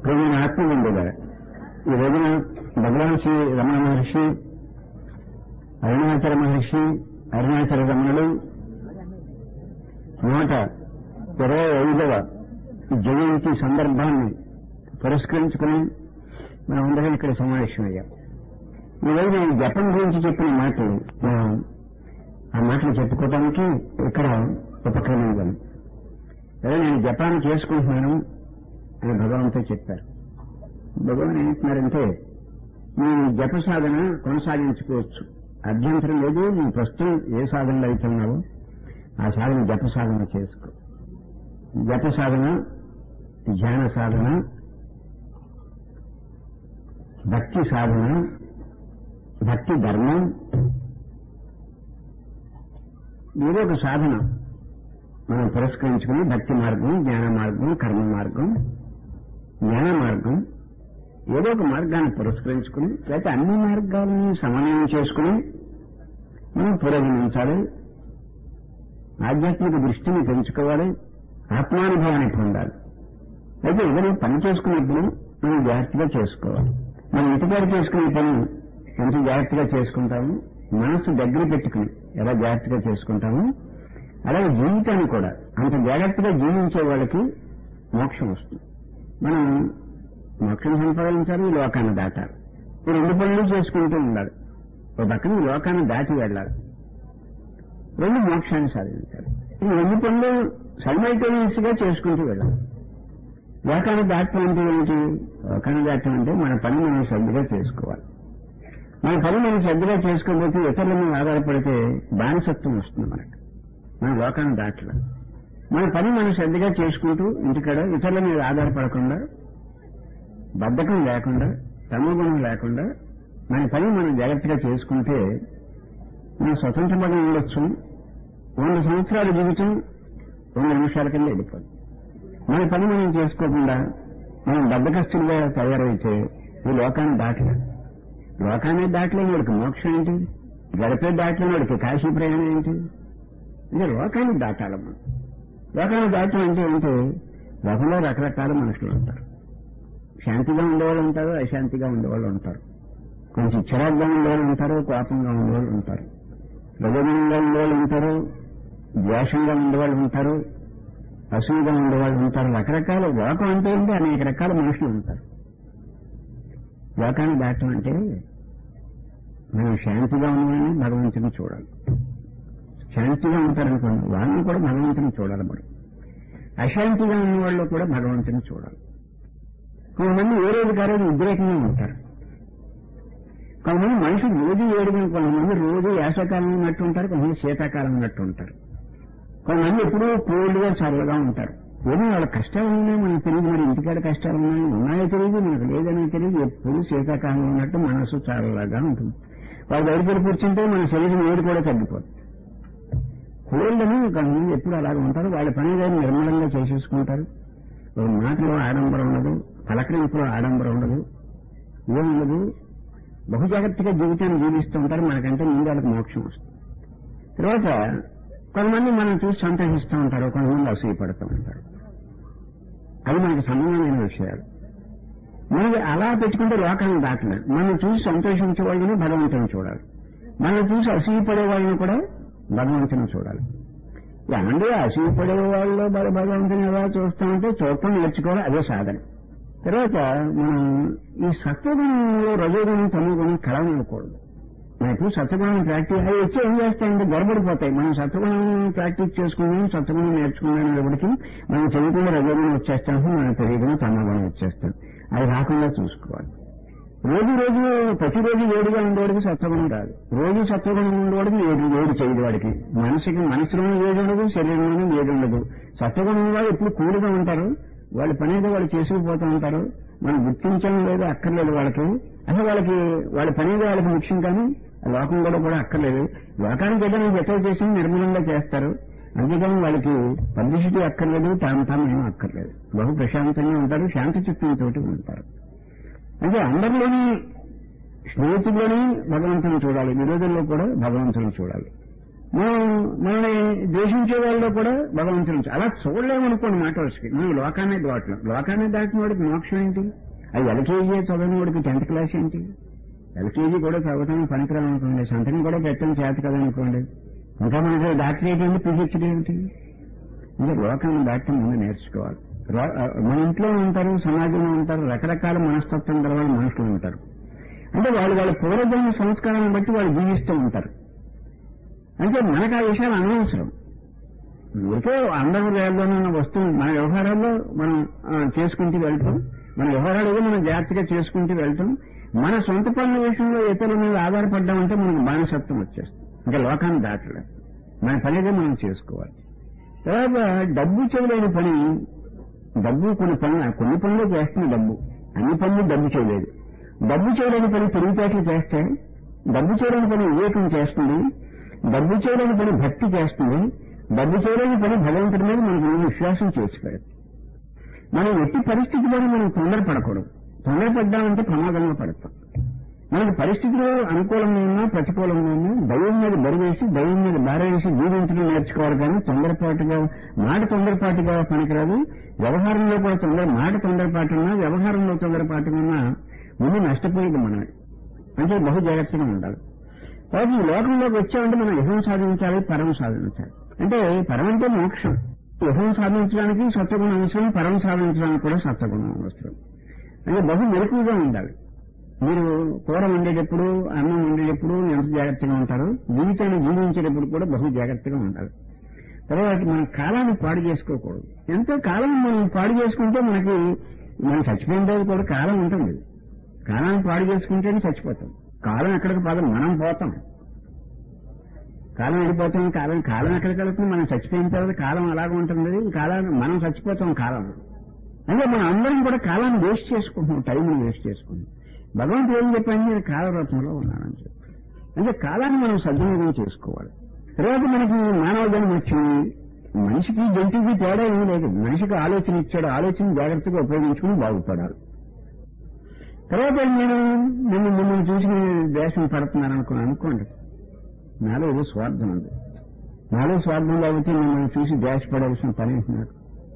రోజున ఆత్మ ఉండేదా ఈ రోజున భగవాన్ శ్రీ రమణ మహర్షి అరుణాచల మహర్షి అరుణాచల రమణులు నూట ఇరవై ఐదవ జయంతి సందర్భాన్ని పురస్కరించుకుని మనం అందరం ఇక్కడ సమావేశమయ్యాం ఈరోజు నేను జపం గురించి చెప్పిన మాటలు మనం ఆ మాటలు చెప్పుకోవడానికి ఇక్కడ ఉపక్రమించాను అదే నేను జపాన్ చేసుకుంటున్నాను అని భగవంతుడు చెప్పారు భగవాన్ ఏమంటున్నారంటే మీ జప సాధన కొనసాగించుకోవచ్చు అభ్యంతరం లేదు నువ్వు ప్రస్తుతం ఏ సాధనలో అవుతున్నావో ఆ సాధన జప సాధన చేసుకో జప సాధన ధ్యాన సాధన భక్తి సాధన భక్తి ధర్మం ఏదో ఒక సాధన మనం పురస్కరించుకుని భక్తి మార్గం జ్ఞాన మార్గం కర్మ మార్గం జ్ఞాన మార్గం ఏదో ఒక మార్గాన్ని పురస్కరించుకుని లేకపోతే అన్ని మార్గాలను సమన్వయం చేసుకుని మనం పురోగమించాలి ఆధ్యాత్మిక దృష్టిని పెంచుకోవాలి ఆత్మానుభవాన్ని పొందాలి అయితే ఏదైనా పని చేసుకున్నప్పుడు మనం జాగ్రత్తగా చేసుకోవాలి మనం ఇంటికాడ చేసుకునే పని ఎంత జాగ్రత్తగా చేసుకుంటాము మనసు దగ్గర పెట్టుకుని ఎలా జాగ్రత్తగా చేసుకుంటాము అలాగే జీవితాన్ని కూడా అంత జాగ్రత్తగా జీవించే వాళ్ళకి మోక్షం వస్తుంది మనం మోక్షం సంపాదించాలి ఈ లోకాన్ని దాటాలి ఈ రెండు పనులు చేసుకుంటూ ఉండాలి ఒక పక్కన ఈ లోకాన్ని దాటి వెళ్ళాలి రెండు మోక్షాన్ని సాధించాలి ఈ రెండు పనులు సైమల్టేనియస్ గా చేసుకుంటూ వెళ్ళాలి లోకాన్ని దాటం అంటే ఏంటి లోకాన్ని దాటం అంటే మన పని మనం శ్రద్ధగా చేసుకోవాలి మన పని మనం శ్రద్ధగా చేసుకోకపోతే ఇతరుల మీద ఆధారపడితే బానిసత్వం వస్తుంది మనకు మన లోకాన్ని దాటలేదు మన పని మనం శ్రద్ధగా చేసుకుంటూ ఇంటికాడ ఇతరుల మీద ఆధారపడకుండా బద్ధకం లేకుండా తమగుణం లేకుండా మన పని మనం జాగ్రత్తగా చేసుకుంటే మనం స్వతంత్రపడి ఉండొచ్చు వంద సంవత్సరాల జీవితం రెండు నిమిషాల కింద వెళ్ళిపోదు మన పని మనం చేసుకోకుండా మనం బద్దకస్తులుగా తయారైతే ఈ లోకాన్ని దాటలేదు లోకాన్ని దాటలేని వాడికి మోక్షం ఏంటి గడిపే దాటలేని వాడికి కాశీ ప్రయాణం ఏంటి అంటే లోకాన్ని దాటాలి మనం లోకాన్ని దాటం అంటే ఏంటి లోకంలో రకరకాల మనుషులు ఉంటారు శాంతిగా ఉండేవాళ్ళు ఉంటారు అశాంతిగా ఉండేవాళ్ళు ఉంటారు కొంచెం చిరాగ్గా ఉండేవాళ్ళు ఉంటారు కోపంగా ఉండేవాళ్ళు ఉంటారు రజగుణంగా ఉండేవాళ్ళు ఉంటారు ద్వేషంగా ఉండేవాళ్ళు ఉంటారు అసూయగా ఉండేవాళ్ళు ఉంటారు రకరకాల లోకం అంటే ఏంటి అనేక రకాల మనుషులు ఉంటారు లోకాన్ని దాటం అంటే మనం శాంతిగా ఉన్నామని భగవంతుని చూడాలి శాంతిగా ఉంటారనుకోండి వాళ్ళని కూడా భగవంతుని చూడాలి మనం అశాంతిగా ఉన్న వాళ్ళు కూడా భగవంతుని చూడాలి కొంతమంది ఏ రోజు కారోజు ఉద్రేకంగా ఉంటారు కొంతమంది మనుషులు రోజు ఏడుగుని కొంతమంది రోజు వేసవకాలం ఉన్నట్టు ఉంటారు కొంతమంది శీతాకాలం ఉన్నట్టు ఉంటారు కొంతమంది ఎప్పుడూ కోల్డ్గా చల్లగా ఉంటారు ఏమో వాళ్ళ కష్టాలు ఉన్నాయి మనకు తెలియదు మరి ఇంటికాడ కష్టాలు ఉన్నాయి ఉన్నాయో తెలియదు మనకు లేదని తెలియదు ఎప్పుడు శీతాకాలం ఉన్నట్టు మనసు చల్లగా ఉంటుంది వాళ్ళు బయటపడి కూర్చుంటే మన శరీరం ఏడు కూడా తగ్గిపోతుంది కోల్డ్ అని కొంతమంది ఎప్పుడు అలాగే ఉంటారు వాళ్ళ పని గారు నిర్మలంగా చేసేసుకుంటారు వాళ్ళ మాటలో ఆడంబరం ఉండదు పలకరింపులో ఆడంబరం ఉండదు ఏముండదు బహు జాగ్రత్తగా జీవితాన్ని జీవిస్తూ ఉంటారు మనకంటే ముందు వాళ్ళకి మోక్షం వస్తుంది తర్వాత కొంతమంది మనం చూసి సంతోషిస్తూ ఉంటారు కొంతమంది అసూయపడుతూ ఉంటారు అది మనకు సంబంధమైన విషయాలు మనకి అలా పెట్టుకుంటే లోకాన్ని దాటలేదు మనం చూసి సంతోషించే వాళ్ళని భగవంతుని చూడాలి మనం చూసి అసూయపడే వాళ్ళని కూడా భగవంతుని చూడాలి ఏమంటే అసూయపడే వాళ్ళు భగ- భగవంతుని ఎలా చూస్తామంటే చూడటం నేర్చుకోవాలి అదే సాధన తర్వాత మనం ఈ సత్వగుణంలో రజోగుణం తమగుణం కలవకూడదు మనం ఎప్పుడు సత్వగుణం ప్రాక్టీస్ అవి వచ్చి ఏం చేస్తాయంటే గొడబడిపోతాయి మనం సత్వగుణం ప్రాక్టీస్ చేసుకున్నాం సత్వగుణం నేర్చుకున్నాం అనేప్పటికీ మనం తెలియకుండా రజోగుణం వచ్చేస్తాం మనం తెలియకుండా తమగుణం వచ్చేస్తాం అది రాకుండా చూసుకోవాలి రోజు రోజు ప్రతిరోజు వేడిగా ఉండేవాడికి సత్వగుణం రాదు రోజు సత్వగుణం ఉండేవాడికి వేడి వేడి చేయదు వాడికి మనసుకి మనసులోనూ వేడి ఉండదు శరీరంలోనూ వేడి ఉండదు సత్వగుణం వాళ్ళు ఎప్పుడు కూలుగా ఉంటారు వాళ్ళ పని ఏదో వాళ్ళు చేసుకుపోతూ ఉంటారు మనం గుర్తించడం లేదు అక్కర్లేదు వాళ్ళకి అసలు వాళ్ళకి వాళ్ళ పని ఏదో వాళ్ళకి ముఖ్యం కానీ ఆ లోకం కూడా కూడా అక్కర్లేదు లోకానికి ఏదైనా జత చేసి నిర్మలంగా చేస్తారు అందుకని వాళ్ళకి పబ్లిసిటీ అక్కర్లేదు తాము తాము ఏమీ అక్కర్లేదు బహు ప్రశాంతంగా ఉంటారు శాంతి చిత్తంతో ఉంటారు అంటే అందరిలోని స్నేహితుల్లోని భగవంతుని చూడాలి విరోధుల్లో కూడా భగవంతుని చూడాలి మనం మనల్ని ద్వేషించే వాళ్ళలో కూడా భగవంతుని ఉంచు. అలా చూడలేమనుకోండి మాట వరుసకి మనం లోకాన్ని దాటలేం లోకాన్ని దాటిన వాడికి మోక్షం ఏంటి అది ఎల్కేజీ చదవని వాడికి టెన్త్ క్లాస్ ఏంటి ఎల్కేజీ కూడా చదవటానికి పనికిరాదు అనుకోండి సంతకం కూడా పెట్టడం చేత కదా అనుకోండి ఇంకా మనకి డాక్టరేట్ ఏంటి పిహెచ్డీ ఏంటి ఇంకా లోకాన్ని దాటం ముందు నేర్చుకోవాలి రా- మన ఇంట్లో ఉంటారు సమాజంలో ఉంటారు రకరకాల మనస్తత్వం గల వాళ్ళు మనుషులు ఉంటారు అంటే వాళ్ళు వాళ్ళ పూర్వజన్మ సంస్కారాన్ని బట్టి వాళ్ళు జీవిస్తూ ఉంటారు అంటే మనకు ఆ విషయాలు అనవసరం ఊరికే అందరూ వేళ్ళలోనే ఉన్న వస్తువు మన వ్యవహారాల్లో మనం ఆ, చేసుకుంటూ వెళ్తాం మన వ్యవహారాలు ఏదో మనం జాగ్రత్తగా చేసుకుంటూ వెళ్తాం మన సొంత పనుల విషయంలో ఇతరుల మీద ఆధారపడ్డామంటే మనకు బానిసత్వం వచ్చేస్తుంది ఇంకా లోకాన్ని దాటలేదు మన పని ఏదో మనం చేసుకోవాలి తర్వాత డబ్బు చేయలేని పని డబ్బు కొన్ని పనులు కొన్ని పనులు చేస్తుంది డబ్బు అన్ని పనులు డబ్బు చేయలేదు డబ్బు చేయలేని పని తెలివితేటలు చేస్తాయి డబ్బు చేయలేని పని వివేకం చేస్తుంది డబ్బు చేయలేని పని భక్తి చేస్తుంది డబ్బు చేయలేని పని భగవంతుడి మీద మనకు విశ్వాసం చేసిపోయారు మనం ఎట్టి పరిస్థితిలోనూ మనం తొందరపడకూడదు తొందరపడ్డామంటే ప్రమాదంలో పడతాం మనకి పరిస్థితులు అనుకూలంగా ఉన్నా ప్రతికూలంగా ఉన్నా దైవం మీద బరివేసి దైవం మీద బారేసి జీవించడం నేర్చుకోవాలి కానీ తొందరపాటుగా మాట తొందరపాటుగా పనికిరాదు వ్యవహారంలో కూడా తొందర మాట తొందరపాటు ఉన్నా వ్యవహారంలో తొందరపాటుగా ఉన్నా ముందు నష్టపోయేది మనమే అంటే బహు జాగ్రత్తగా ఉండాలి కాబట్టి ఈ లోకంలోకి వచ్చామంటే మనం యహం సాధించాలి పరం సాధించాలి అంటే పరం అంటే మోక్షం యహం సాధించడానికి సత్వగుణం అవసరం పరం సాధించడానికి కూడా సత్వగుణం అవసరం అంటే బహు మెరుకుగా ఉండాలి మీరు కూర వండేటప్పుడు అన్నం వండేటప్పుడు ఎంత జాగ్రత్తగా ఉంటారు జీవితాన్ని జీవించేటప్పుడు కూడా బహు జాగ్రత్తగా ఉండాలి తర్వాత మన కాలాన్ని పాడు చేసుకోకూడదు ఎంతో కాలం మనం పాడు చేసుకుంటే మనకి మనం చచ్చిపోయిన రోజు కూడా కాలం ఉంటుంది కాలాన్ని పాడు చేసుకుంటేనే చచ్చిపోతాం కాలం ఎక్కడికి పోదాం మనం పోతాం కాలం వెళ్ళిపోతాం కాలం కాలం ఎక్కడికి వెళ్తుంది మనం చచ్చిపోయిన తర్వాత కాలం అలాగే ఉంటుంది ఈ కాలాన్ని మనం చచ్చిపోతాం కాలం అంటే మనం అందరం కూడా కాలాన్ని వేస్ట్ చేసుకుంటున్నాం టైంని వేస్ట్ చేసుకుంటాం భగవంతుడు ఏం చెప్పండి నేను కాలరత్నంలో ఉన్నానని చెప్పి అంటే కాలాన్ని మనం సద్వినియోగం చేసుకోవాలి తర్వాత మనకి మానవ జన్మ వచ్చింది మనిషికి జంతువుకి తేడా ఏమీ లేదు మనిషికి ఆలోచన ఇచ్చాడు ఆలోచన జాగ్రత్తగా ఉపయోగించుకుని బాగుపడాలి తర్వాత నేను నిన్ను మిమ్మల్ని చూసి నేను దేశం పడుతున్నాను అనుకుని అనుకోండి నాలో ఏదో స్వార్థం ఉంది నాలో స్వార్థం లేకపోతే మిమ్మల్ని చూసి దేశపడాల్సిన పని ఏంటి నాకు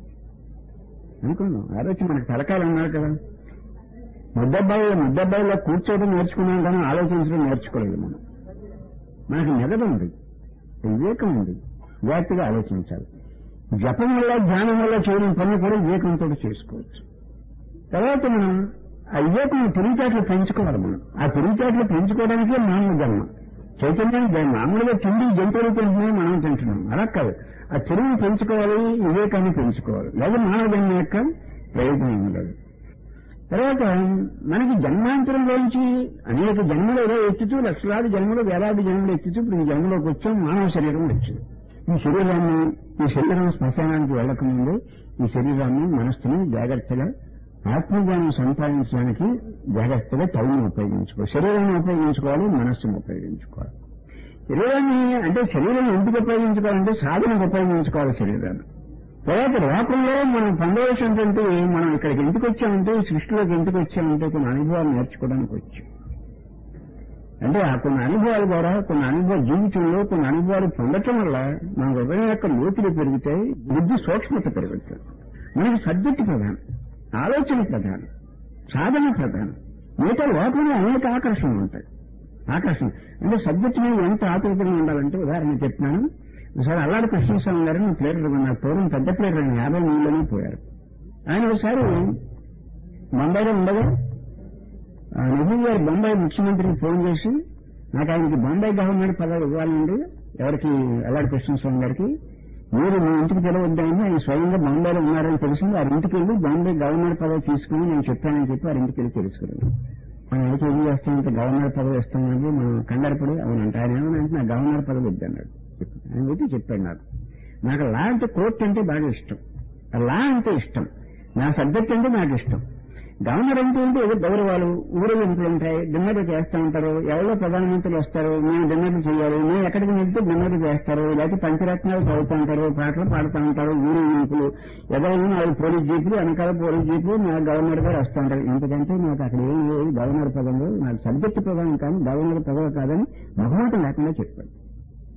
అనుకున్నాం ఆలోచన మనకు తలకాయలు ఉన్నారు కదా ముద్దబ్బాయి ముద్దబ్బాయిలో కూర్చోవడం నేర్చుకున్నాం కానీ ఆలోచించడం నేర్చుకోలేదు మనం మనకి మెదడు ఉంది వివేకం ఉంది జాగ్రత్తగా ఆలోచించాలి జపం వల్ల ధ్యానం వల్ల చేయడం పనులు కూడా వివేకంతో చేసుకోవచ్చు తర్వాత మనం ఆ వివేకం తెలివితేటలు పెంచుకోవాలి మనం ఆ తెలివితేటలు పెంచుకోవడానికే మానవ జన్మ చైతన్యం జ- మామూలుగా తిండి జంతువులు తింటున్నాయి మనం తింటున్నాం అలా కాదు ఆ తెలివిని పెంచుకోవాలి వివేకాన్ని పెంచుకోవాలి లేదా మానవ జన్మ యొక్క ప్రయోజనం ఏమీ లేదు తర్వాత మనకి జన్మాంతరంలోంచి అనేక జన్మలు ఏదో ఎత్తుతూ లక్షలాది జన్మలు వేలాది జన్మలు ఎత్తుతూ ఇప్పుడు ఈ జన్మలోకి వచ్చాం మానవ శరీరం వచ్చింది ఈ శరీరాన్ని ఈ శరీరం శ్మశానానికి వెళ్ళకముందు ఈ శరీరాన్ని మనస్సుని జాగ్రత్తగా ఆత్మజ్ఞానం సంపాదించడానికి జాగ్రత్తగా టైంని ఉపయోగించుకోవాలి శరీరాన్ని ఉపయోగించుకోవాలి మనస్సును ఉపయోగించుకోవాలి శరీరాన్ని అంటే శరీరాన్ని ఎందుకు ఉపయోగించుకోవాలంటే సాధనకు ఉపయోగించుకోవాలి శరీరాన్ని తర్వాత లోకంలో మనం పొందవలసిన ఏంటంటే మనం ఇక్కడికి ఎందుకు వచ్చామంటే ఈ సృష్టిలోకి ఎందుకు వచ్చామంటే కొన్ని అనుభవాలు నేర్చుకోవడానికి వచ్చాం అంటే ఆ కొన్ని అనుభవాల ద్వారా కొన్ని అనుభవ జీవితంలో కొన్ని అనుభవాలు పొందటం వల్ల మన హృదయం యొక్క లోతులు పెరుగుతాయి బుద్ధి సూక్ష్మత పెరుగుతుంది మనకి సబ్జెక్ట్ ప్రధానం ఆలోచన ప్రధానం సాధన ప్రధానం మిగతా లోకంలో అనేక ఆకర్షణలు ఉంటాయి ఆకర్షణ అంటే సబ్జెక్ట్ మీద ఎంత ఆతృతగా ఉండాలంటే ఉదాహరణ చెప్తున్నాను ఒకసారి అల్లాడి కృష్ణస్వామి గారు నా ప్లేటర్ నాకు పూర్వం పెద్ద ప్లేటర్ ఆయన యాభై మూడులోనే పోయారు ఆయన ఒకసారి బొంబాయిలో ఉండగా ఆ, నెహ్రూ గారు బొంబాయి ముఖ్యమంత్రికి ఫోన్ చేసి నాకు ఆయనకి బొంబాయి గవర్నమెంట్ పదవి ఇవ్వాలండి ఎవరికి అల్లాడి కృష్ణస్వామి గారికి మీరు మీ ఇంటికి పిలవద్దామని ఆయన స్వయంగా బొంబాయిలో ఉన్నారని తెలిసింది వారి ఇంటికి వెళ్ళి బాంబే గవర్నర్ పదవి తీసుకుని నేను చెప్పానని చెప్పి వారి ఇంటికి వెళ్ళి తెలుసుకున్నాను మనం అయితే ఏం చేస్తామంటే గవర్నర్ పదవి ఇస్తామని మనం కంగారపడి అవునంటే ఆయన ఏమనంటే నాకు గవర్నర్ పదవి వద్దన్నాడు ఆయన వచ్చి చెప్పాడు నాకు నాకు లా అంటే కోర్టు అంటే బాగా ఇష్టం లా అంటే ఇష్టం నా సబ్జెక్ట్ అంటే నాకు ఇష్టం గవర్నర్ అంటే ఏంటి ఏదో గౌరవాలు ఊరేగింపులు ఉంటాయి డిన్నర్లు చేస్తూ ఉంటారు ఎవరో ప్రధానమంత్రులు వస్తారు మేము డిన్నర్లు చేయాలి మేము ఎక్కడికి వెళ్తే డిన్నర్లు చేస్తారు లేకపోతే పంచరత్నాలు చదువుతూ ఉంటారు పాటలు పాడుతూ ఉంటారు ఊరేగింపులు ఎవరైనా నాలుగు పోలీస్ జీపులు వెనకాల పోలీస్ జీపులు నా గవర్నర్ గారు వస్తూ ఉంటారు ఎందుకంటే నాకు అక్కడ ఏం లేదు గవర్నర్ పదం లేదు నాకు సబ్జెక్ట్ ప్రధానం కానీ గవర్నర్ పదవి కాదని మొహమాటం లేకుండా చెప్పాడు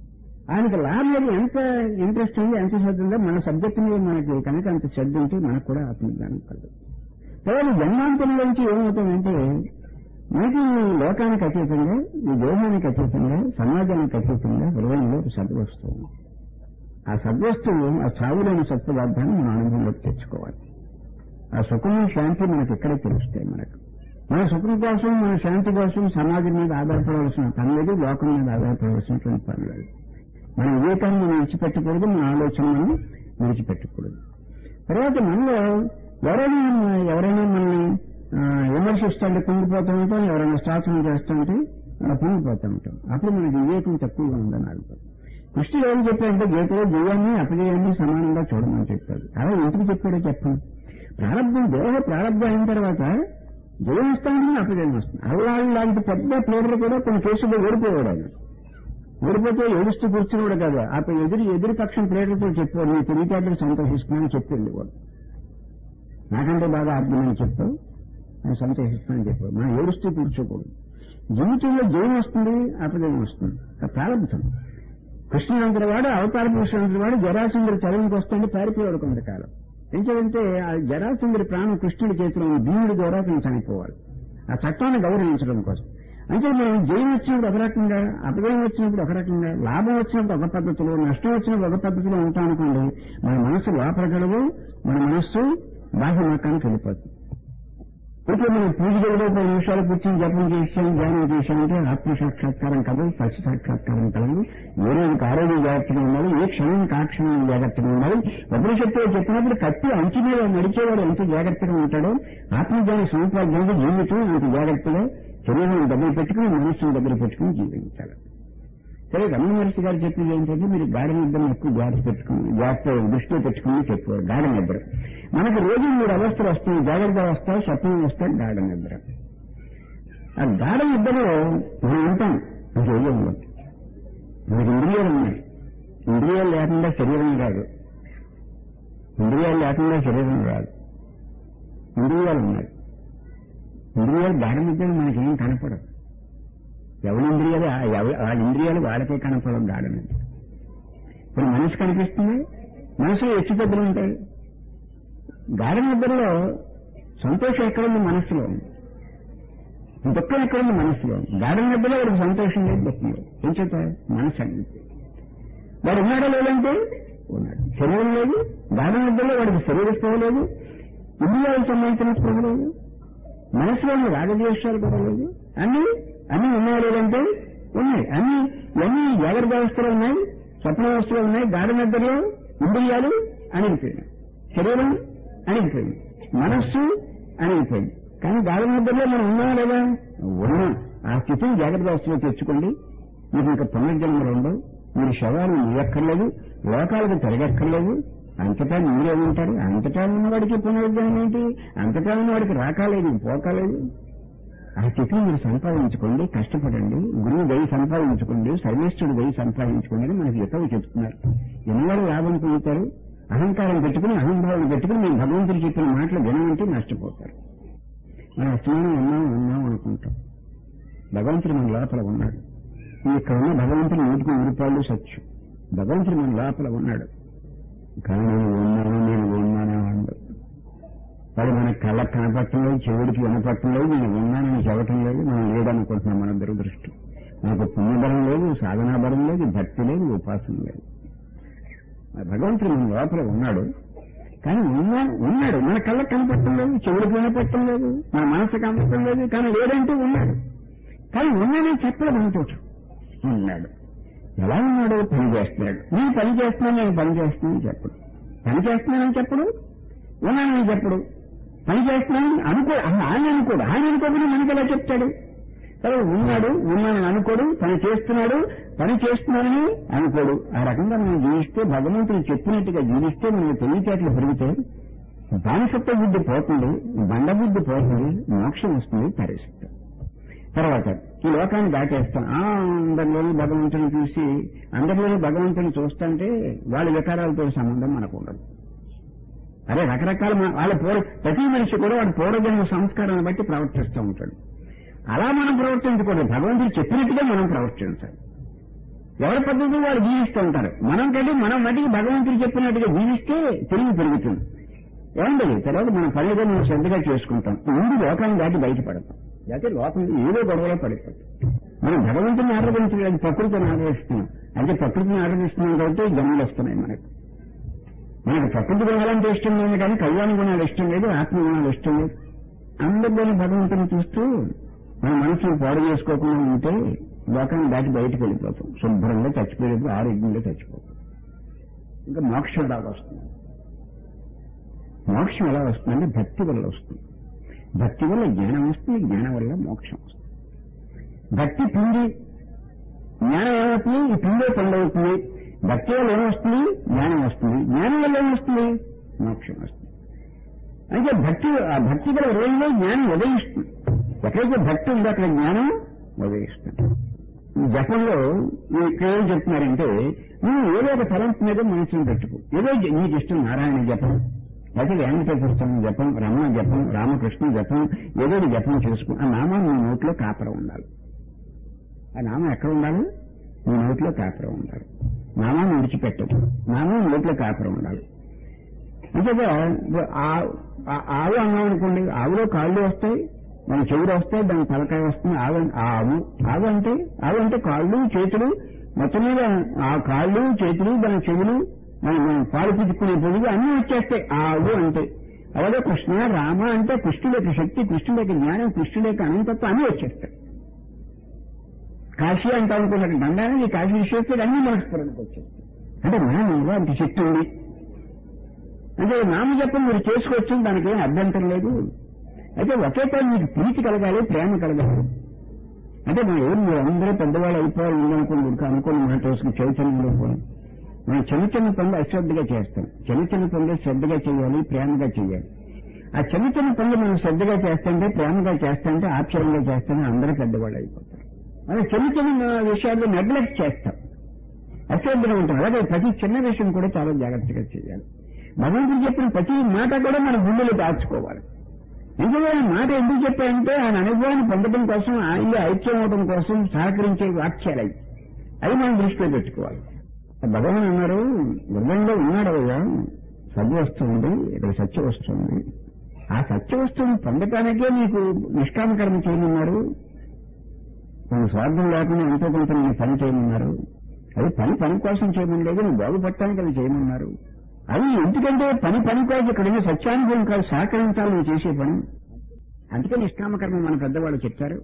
ఆయనకి లా మీద ఎంత ఇంట్రెస్ట్ ఉంది ఎంత శ్రద్ధ ఉందో మన సబ్జెక్ట్ మీద మనకి కనుక అంత శ్రద్ధ ఉంటే మనకు కూడా ఆత్మజ్ఞానం కలదు తర్వాత జన్మాంతంలోంచి ఏమవుతుందంటే మనకి ఈ లోకానికి అతీతంగా ఈ దేహానికి అతీతంగా సమాజానికి అతీతంగా హృదయంలో ఒక సద్వస్తువు ఆ సద్వస్తువు ఆ చావులేని సత్పదార్థాన్ని మన అనుభవంలోకి తెచ్చుకోవాలి ఆ సుఖము శాంతి మనకి ఇక్కడే తెలుస్తాయి మనకు మన సుఖం కోసం మన శాంతి కోసం సమాజం మీద ఆధారపడవలసిన పని లేదు లోకం మీద ఆధారపడవలసినటువంటి పని లేదు మన వివేకాన్ని మనం విడిచిపెట్టకూడదు మన ఆలోచన మనం విడిచిపెట్టకూడదు తర్వాత మనలో ఎవరైనా ఎవరైనా మనల్ని ఆ, విమర్శిస్తుంటే కుంగిపోతూ ఉంటాం ఎవరైనా స్తాచనం చేస్తుంటే అలా కుంగిపోతూ ఉంటాం అప్పుడు మనకి వివేకం తక్కువగా ఉందని అర్థం కృష్ణుడు ఏం చెప్పాడంటే గీతలో జయాన్ని అపజయాన్ని సమానంగా చూడమని చెప్పాడు అలా ఎందుకు చెప్పాడో చెప్పండి ప్రారంభం దేహ ప్రారంభం అయిన తర్వాత జయం వస్తుంది అపజయం వస్తుంది అలా లాంటి పెద్ద ప్లేయర్ కూడా కొన్ని కేసుల్లో ఓడిపోయాడు ఆయన ఓడిపోతే ఏడుస్తూ కూర్చున్నాడు కదా అప్పుడు ఎదురు ఎదురు పక్షం ప్లేయర్తో చెప్పాడు నీ తెలివితేటలు సంతోషిస్తున్నానని చెప్పింది వాడు నాకంటే బాగా అర్థమని చెప్పావు నేను సంతోషిస్తున్నానని చెప్పావు మనం ఏడుస్తూ కూర్చోకూడదు జీవితంలో జయం వస్తుంది అపజయం వస్తుంది ఆ ప్రారంభం కృష్ణుడంతటి వాడు అవతార పురుషుడంతటి వాడు జరాసింగుడి చదువుకి వస్తుంటే పారిపోయాడు కొంతకాలం ఎందుకంటే ఆ జరాసింగుడి ప్రాణం కృష్ణుడి చేతిలో ఉన్న భీముడి ద్వారా అతను చనిపోవాలి ఆ చట్టాన్ని గౌరవించడం కోసం అంటే మనం జయం వచ్చినప్పుడు ఒక రకంగా అపజయం వచ్చినప్పుడు ఒక రకంగా లాభం వచ్చినప్పుడు ఒక పద్ధతిలో నష్టం వచ్చినప్పుడు ఒక పద్ధతిలో ఉంటాం అనుకోండి మన మనస్సు లోపలగలదు మన మనస్సు బాహ్య మకానికి వెళ్ళిపోతుంది ఇప్పుడు మనం పూజ గదిలో పది నిమిషాలు కూర్చొని జపం చేసాం ధ్యానం చేశామంటే ఆత్మ సాక్షాత్కారం కాదు పక్షి సాక్షాత్కారం కలదు ఏ రోజుకి ఆరోగ్యం జాగ్రత్తగా ఉండాలి ఏ క్షణానికి ఆ క్షణం జాగ్రత్తగా ఉండాలి ఉపనిషత్తులో చెప్పినప్పుడు కత్తి అంచు మీద నడిచేవాడు ఎంత జాగ్రత్తగా ఉంటాడో ఆత్మజ్ఞాన సముపార్జనకు జీవితం అంత జాగ్రత్తగా శరీరం దగ్గర పెట్టుకుని మనస్సును దగ్గర పెట్టుకుని జీవించాలి సరే రమణ మహర్షి గారు చెప్పింది ఏంటంటే మీరు గాఢ నిద్రను ఎక్కువ జాగ్రత్త పెట్టుకుని జాగ్రత్త దృష్టిలో పెట్టుకుని చెప్పారు గాఢ నిద్ర మనకు రోజు మూడు అవస్థలు వస్తాయి జాగ్రత్త అవస్థ స్వప్నం వస్తాయి గాఢ నిద్ర ఆ గాఢ నిద్రలో మనం ఉంటాం ఇంకేదో ఉండదు మనకి ఇంద్రియాలు ఉన్నాయి ఇంద్రియాలు లేకుండా శరీరం కాదు ఇంద్రియాలు లేకుండా శరీరం రాదు ఇంద్రియాలు ఉన్నాయి ఇంద్రియాలు గాఢ నిద్ర మనకేం కనపడదు ఎవరి ఇంద్రియాలు ఆ- ఎవ- ఆ ఇంద్రియాలు వాళ్ళకే కనపడవు గాఢ నిద్ర ఇప్పుడు మనిషి కనిపిస్తుంది మనసులో హెచ్చుతగ్గులు ఉంటాయి గాఢ నిద్రలో సంతోషం ఎక్కడుంది మనస్సులో ఉంది దుఃఖం ఎక్కడుంది మనస్సులో ఉంది. గాఢ నిద్రలో వాడికి సంతోషం లేదు దుఃఖం లేదు ఏం చేత మనసు అనేది వాడు ఉన్నాడో లేదంటే ఉన్నాడు శరీరం లేదు గాఢ నిద్రలో వాడికి శరీర స్పృహ లేదు ఇంద్రియాలకు సంబంధించిన స్పృహ లేదు మనసులోని రాగద్వేషాలు కూడా లేదు అన్ని అన్ని ఉన్నాయా లేదంటే ఉన్నాయి అన్ని ఇవన్నీ జాగ్రత్త వ్యవస్థలు ఉన్నాయి స్వప్న వ్యవస్థలు ఉన్నాయి గాఢ నిద్రలో ఇంద్రియాలు అణిగిపోయినాయి శరీరం అణిగిపోయింది మనస్సు అణిగిపోయింది కానీ గాఢ నిద్రలో మనం ఉన్నామా లేదా ఉన్నాం ఆ స్థితిని జాగ్రత్త వ్యవస్థలో తెచ్చుకోండి మీకు ఇంకా పునర్జన్మలు ఉండవు మీరు శవాలు నీయక్కర్లేదు లోకాలకు తిరగక్కర్లేదు అంతటా మీరే ఉంటారు అంతటా ఉన్నవాడికి పునరుద్ధరణ ఏంటి అంతటా ఉన్నవాడికి రాకాలేదు పోకాలేదు ఆ స్థితిని మీరు సంపాదించుకోండి కష్టపడండి గురువు దయ సంపాదించుకోండి సర్వేశ్వరుడు దయ సంపాదించుకోండి అని మనకి ఎక్కువ చెప్తున్నారు ఎన్నవారు లాభం పొందుతారు అహంకారం పెట్టుకుని అహంభావం పెట్టుకుని మేము భగవంతుడు చెప్పిన మాటలు వినమంటే నష్టపోతారు మనం అసలు ఉన్నాం ఉన్నాం అనుకుంటాం భగవంతుడు మన లోపల ఉన్నాడు ఇక్కడ ఉన్న భగవంతుడు నూటికి నూరు రూపాయలు సత్యం భగవంతుడు మన లోపల ఉన్నాడు కానీ నేను ఉన్నాను నేను ఉన్నాను అన్నాడు వాడు మన కళ్ళకు కనపడటం లేదు చెవుడికి వినపడటం లేదు నేను ఉన్నానని చెప్పటం లేదు మనం లేదనుకుంటున్నాం మన దురదృష్టం మనకు పుణ్యబలం లేదు సాధనా బలం లేదు భక్తి లేదు ఉపాసన లేదు మరి భగవంతుడు మన లోపల ఉన్నాడు కానీ ఉన్నా ఉన్నాడు మన కళ్ళకు కనపడటం లేదు చెవుడికి వినపడటం లేదు మన మనసు కనపడటం లేదు కానీ లేదంటే ఉన్నాడు కానీ ఉన్నాడని చెప్పడం మనతో ఉన్నాడు ఎలా ఉన్నాడు పని చేస్తున్నాడు నేను పని చేస్తున్నాను నేను పని చేస్తున్నాను చెప్పడు పని చేస్తున్నానని చెప్పడు ఉన్నానని చెప్పడు పని చేస్తున్నానని అనుకో ఆయన అనుకోడు ఆయన అనుకోకుండా మనకి ఎలా చెప్తాడు సరే ఉన్నాడు ఉన్నానని అనుకోడు పని చేస్తున్నాడు పని చేస్తున్నానని అనుకోడు ఆ రకంగా మనం జీవిస్తే భగవంతుడు చెప్పినట్టుగా జీవిస్తే మనకి తెలివితేటలు పెరుగుతాయి బానిసత్వ బుద్ధి పోతుంది బండ బుద్ధి పోతుంది మోక్షం వస్తుంది పరిస్థితి తర్వాత ఈ లోకాన్ని దాటేస్తాం ఆ అందరిలోని భగవంతుని చూసి అందరిలోని భగవంతుని చూస్తుంటే వాళ్ళ వికారాలతో సంబంధం మనకు ఉండదు అదే రకరకాల మన- వాళ్ళ పూర్వ ప్రతి మనిషి కూడా వాడి పూర్వజన్మ సంస్కారాన్ని బట్టి ప్రవర్తిస్తూ ఉంటాడు అలా మనం ప్రవర్తించకూడదు భగవంతుడు చెప్పినట్టుగా మనం ప్రవర్తించాలి ఎవరి పద్ధతి వాళ్ళు జీవిస్తూ ఉంటారు మనం కంటే మనం మటుకు భగవంతుడు చెప్పినట్టుగా జీవిస్తే తిరిగి పెరుగుతుంది ఏమండి తర్వాత మన పనిగా మనం శ్రద్ధగా చేసుకుంటాం ముందు లోకాన్ని దాటి బయటపడతాం లేకపోతే లోకం ఏదో గొడవలో పడిపోతాం మనం భగవంతుని ఆరాధించలేదు ప్రకృతిని ఆరాధిస్తున్నాం అంటే ప్రకృతిని ఆరాధిస్తున్నాం కాబట్టి జన్మలు వస్తున్నాయి మనకు మనకు ప్రకృతి గుణాలంటే ఇష్టం లేదు కానీ కళ్యాణ గుణాలు ఇష్టం లేదు ఆత్మ గుణాలు ఇష్టం లేదు అందరిలోని భగవంతుని చూస్తూ మన మనసును పాడు చేసుకోకుండా ఉంటే లోకాన్ని దాటి బయటకు వెళ్ళిపోతాం శుభ్రంగా చచ్చిపోయేప్పుడు ఆరోగ్యంగా చచ్చిపోతాం ఇంకా మోక్షం ఎలా వస్తుంది మోక్షం ఎలా వస్తుందంటే భక్తి వల్ల వస్తుంది భక్తి వల్ల జ్ఞానం వస్తుంది జ్ఞానం వల్ల మోక్షం వస్తుంది భక్తి పిండి జ్ఞానం ఏమవుతుంది ఈ పిండే పండవుతుంది భక్తి వల్ల ఏమొస్తుంది జ్ఞానం వస్తుంది జ్ఞానం వల్ల ఏమొస్తుంది మోక్షం వస్తుంది అంటే భక్తి ఆ భక్తి గల రోజులో జ్ఞానం ఉదయిస్తుంది ఎక్కడైతే భక్తి ఉందో అక్కడ జ్ఞానం ఉదయిస్తుంది ఈ జపంలో ఇక్కడ ఏం చెప్తున్నారంటే నువ్వు ఏదో ఒక తలంపు మీద మనసును పెట్టుకో ఏదో జ- నీకు ఇష్టం నారాయణ జపం లేకపోతే వెంకటేశ్వర స్వామి జపం రమణ జపం రామకృష్ణ జపం ఏదో ఒక జపం చేసుకో ఆ నామం నీ నోట్లో కాపర ఉండాలి ఆ నామం ఎక్కడ ఉండాలి నీ నోట్లో కాపర ఉండాలి నామాన్ని విడిచిపెట్టదు నామం నోట్లో కాపర ఉండాలి అంతేగా ఆ- ఆ- ఆవు అన్నాం అనుకోండి ఆవులో కాళ్ళు వస్తాయి మన చెవులు వస్తాయి దాని తలకాయ వస్తుంది ఆవు ఆ ఆవు ఆవు అంటే ఆవు అంటే కాళ్ళు చేతులు మొత్తం మీద ఆ కాళ్ళు చేతులు దాని చెవులు మన- మన పాలు పుచ్చుకునే పొడుగు అన్నీ వచ్చేస్తాయి ఆ ఆవు అంటే అలాగే కృష్ణ రామ అంటే కృష్ణుడి యొక్క శక్తి కృష్ణుడి యొక్క జ్ఞానం కృష్ణుడి యొక్క అనంతత్వం అన్నీ వచ్చేస్తాయి కాశీ అంటే అనుకున్న గంగానే ఈ కాశీ విశ్వేశ్వరుడు అన్ని మనస్ఫురణకు వచ్చేస్తాయి అంటే మనం అంత శక్తి ఉంది అంటే నామజపం మీరు చేసుకోవచ్చు దానికి ఏం అభ్యంతరం లేదు అయితే ఒకే పని మీకు ప్రీతి కలగాలి ప్రేమ కలగాలి అంటే మనం ఎవరు మీరు అందరూ పెద్దవాళ్ళు అయిపోవాలి ఉందనుకోండి ఉడక అనుకోని మాట వేసుకుని చైతన్యంలో పోయి మనం చిన్న చిన్న పనులు అశ్రద్ధగా చేస్తాం చిన్న చిన్న పనులు శ్రద్ధగా చేయాలి ప్రేమగా చేయాలి ఆ చిన్న చిన్న పనులు మనం శ్రద్ధగా చేస్తుంటే ప్రేమగా చేస్తుంటే ఆశ్చర్యంగా చేస్తుంటే అందరూ పెద్దవాళ్ళు అయిపోతారు అదే చిన్న చిన్న విషయాల్లో నెగ్లెక్ట్ చేస్తాం అశ్రద్ధగా ఉంటాం అలాగే ప్రతి చిన్న విషయం కూడా చాలా జాగ్రత్తగా చేయాలి భగవంతుడు చెప్పిన ప్రతి మాట కూడా మన గుండెలో దాచుకోవాలి ఎందుకంటే ఆయన మాట ఎందుకు చెప్పాయంటే ఆయన అనుభవాన్ని పొందడం కోసం ఆయన ఐక్యం అవడం కోసం సహకరించే వాక్యాలు అవి అవి మనం దృష్టిలో పెట్టుకోవాలి భగవాన్ అన్నారు హృదయంలో ఉన్నాడు అయ్యా సద్య వస్తుంది ఇక్కడ సత్య వస్తుంది ఆ సత్య వస్తువుని పొందటానికే నీకు నిష్కామకర్మ చేయమన్నారు మన స్వార్థం లేకుండా ఎంతో కొంత నేను పని చేయమన్నారు అది పని పని కోసం చేయమని లేదు నువ్వు బాగుపడటానికి అది చేయమన్నారు అది ఎందుకంటే పని పని కాదు ఇక్కడ ఉన్న సత్యానుభవం కాదు సహకరించాలి నువ్వు చేసే పని అందుకే నిష్కామకర్మ మన పెద్దవాళ్ళు చెప్తారు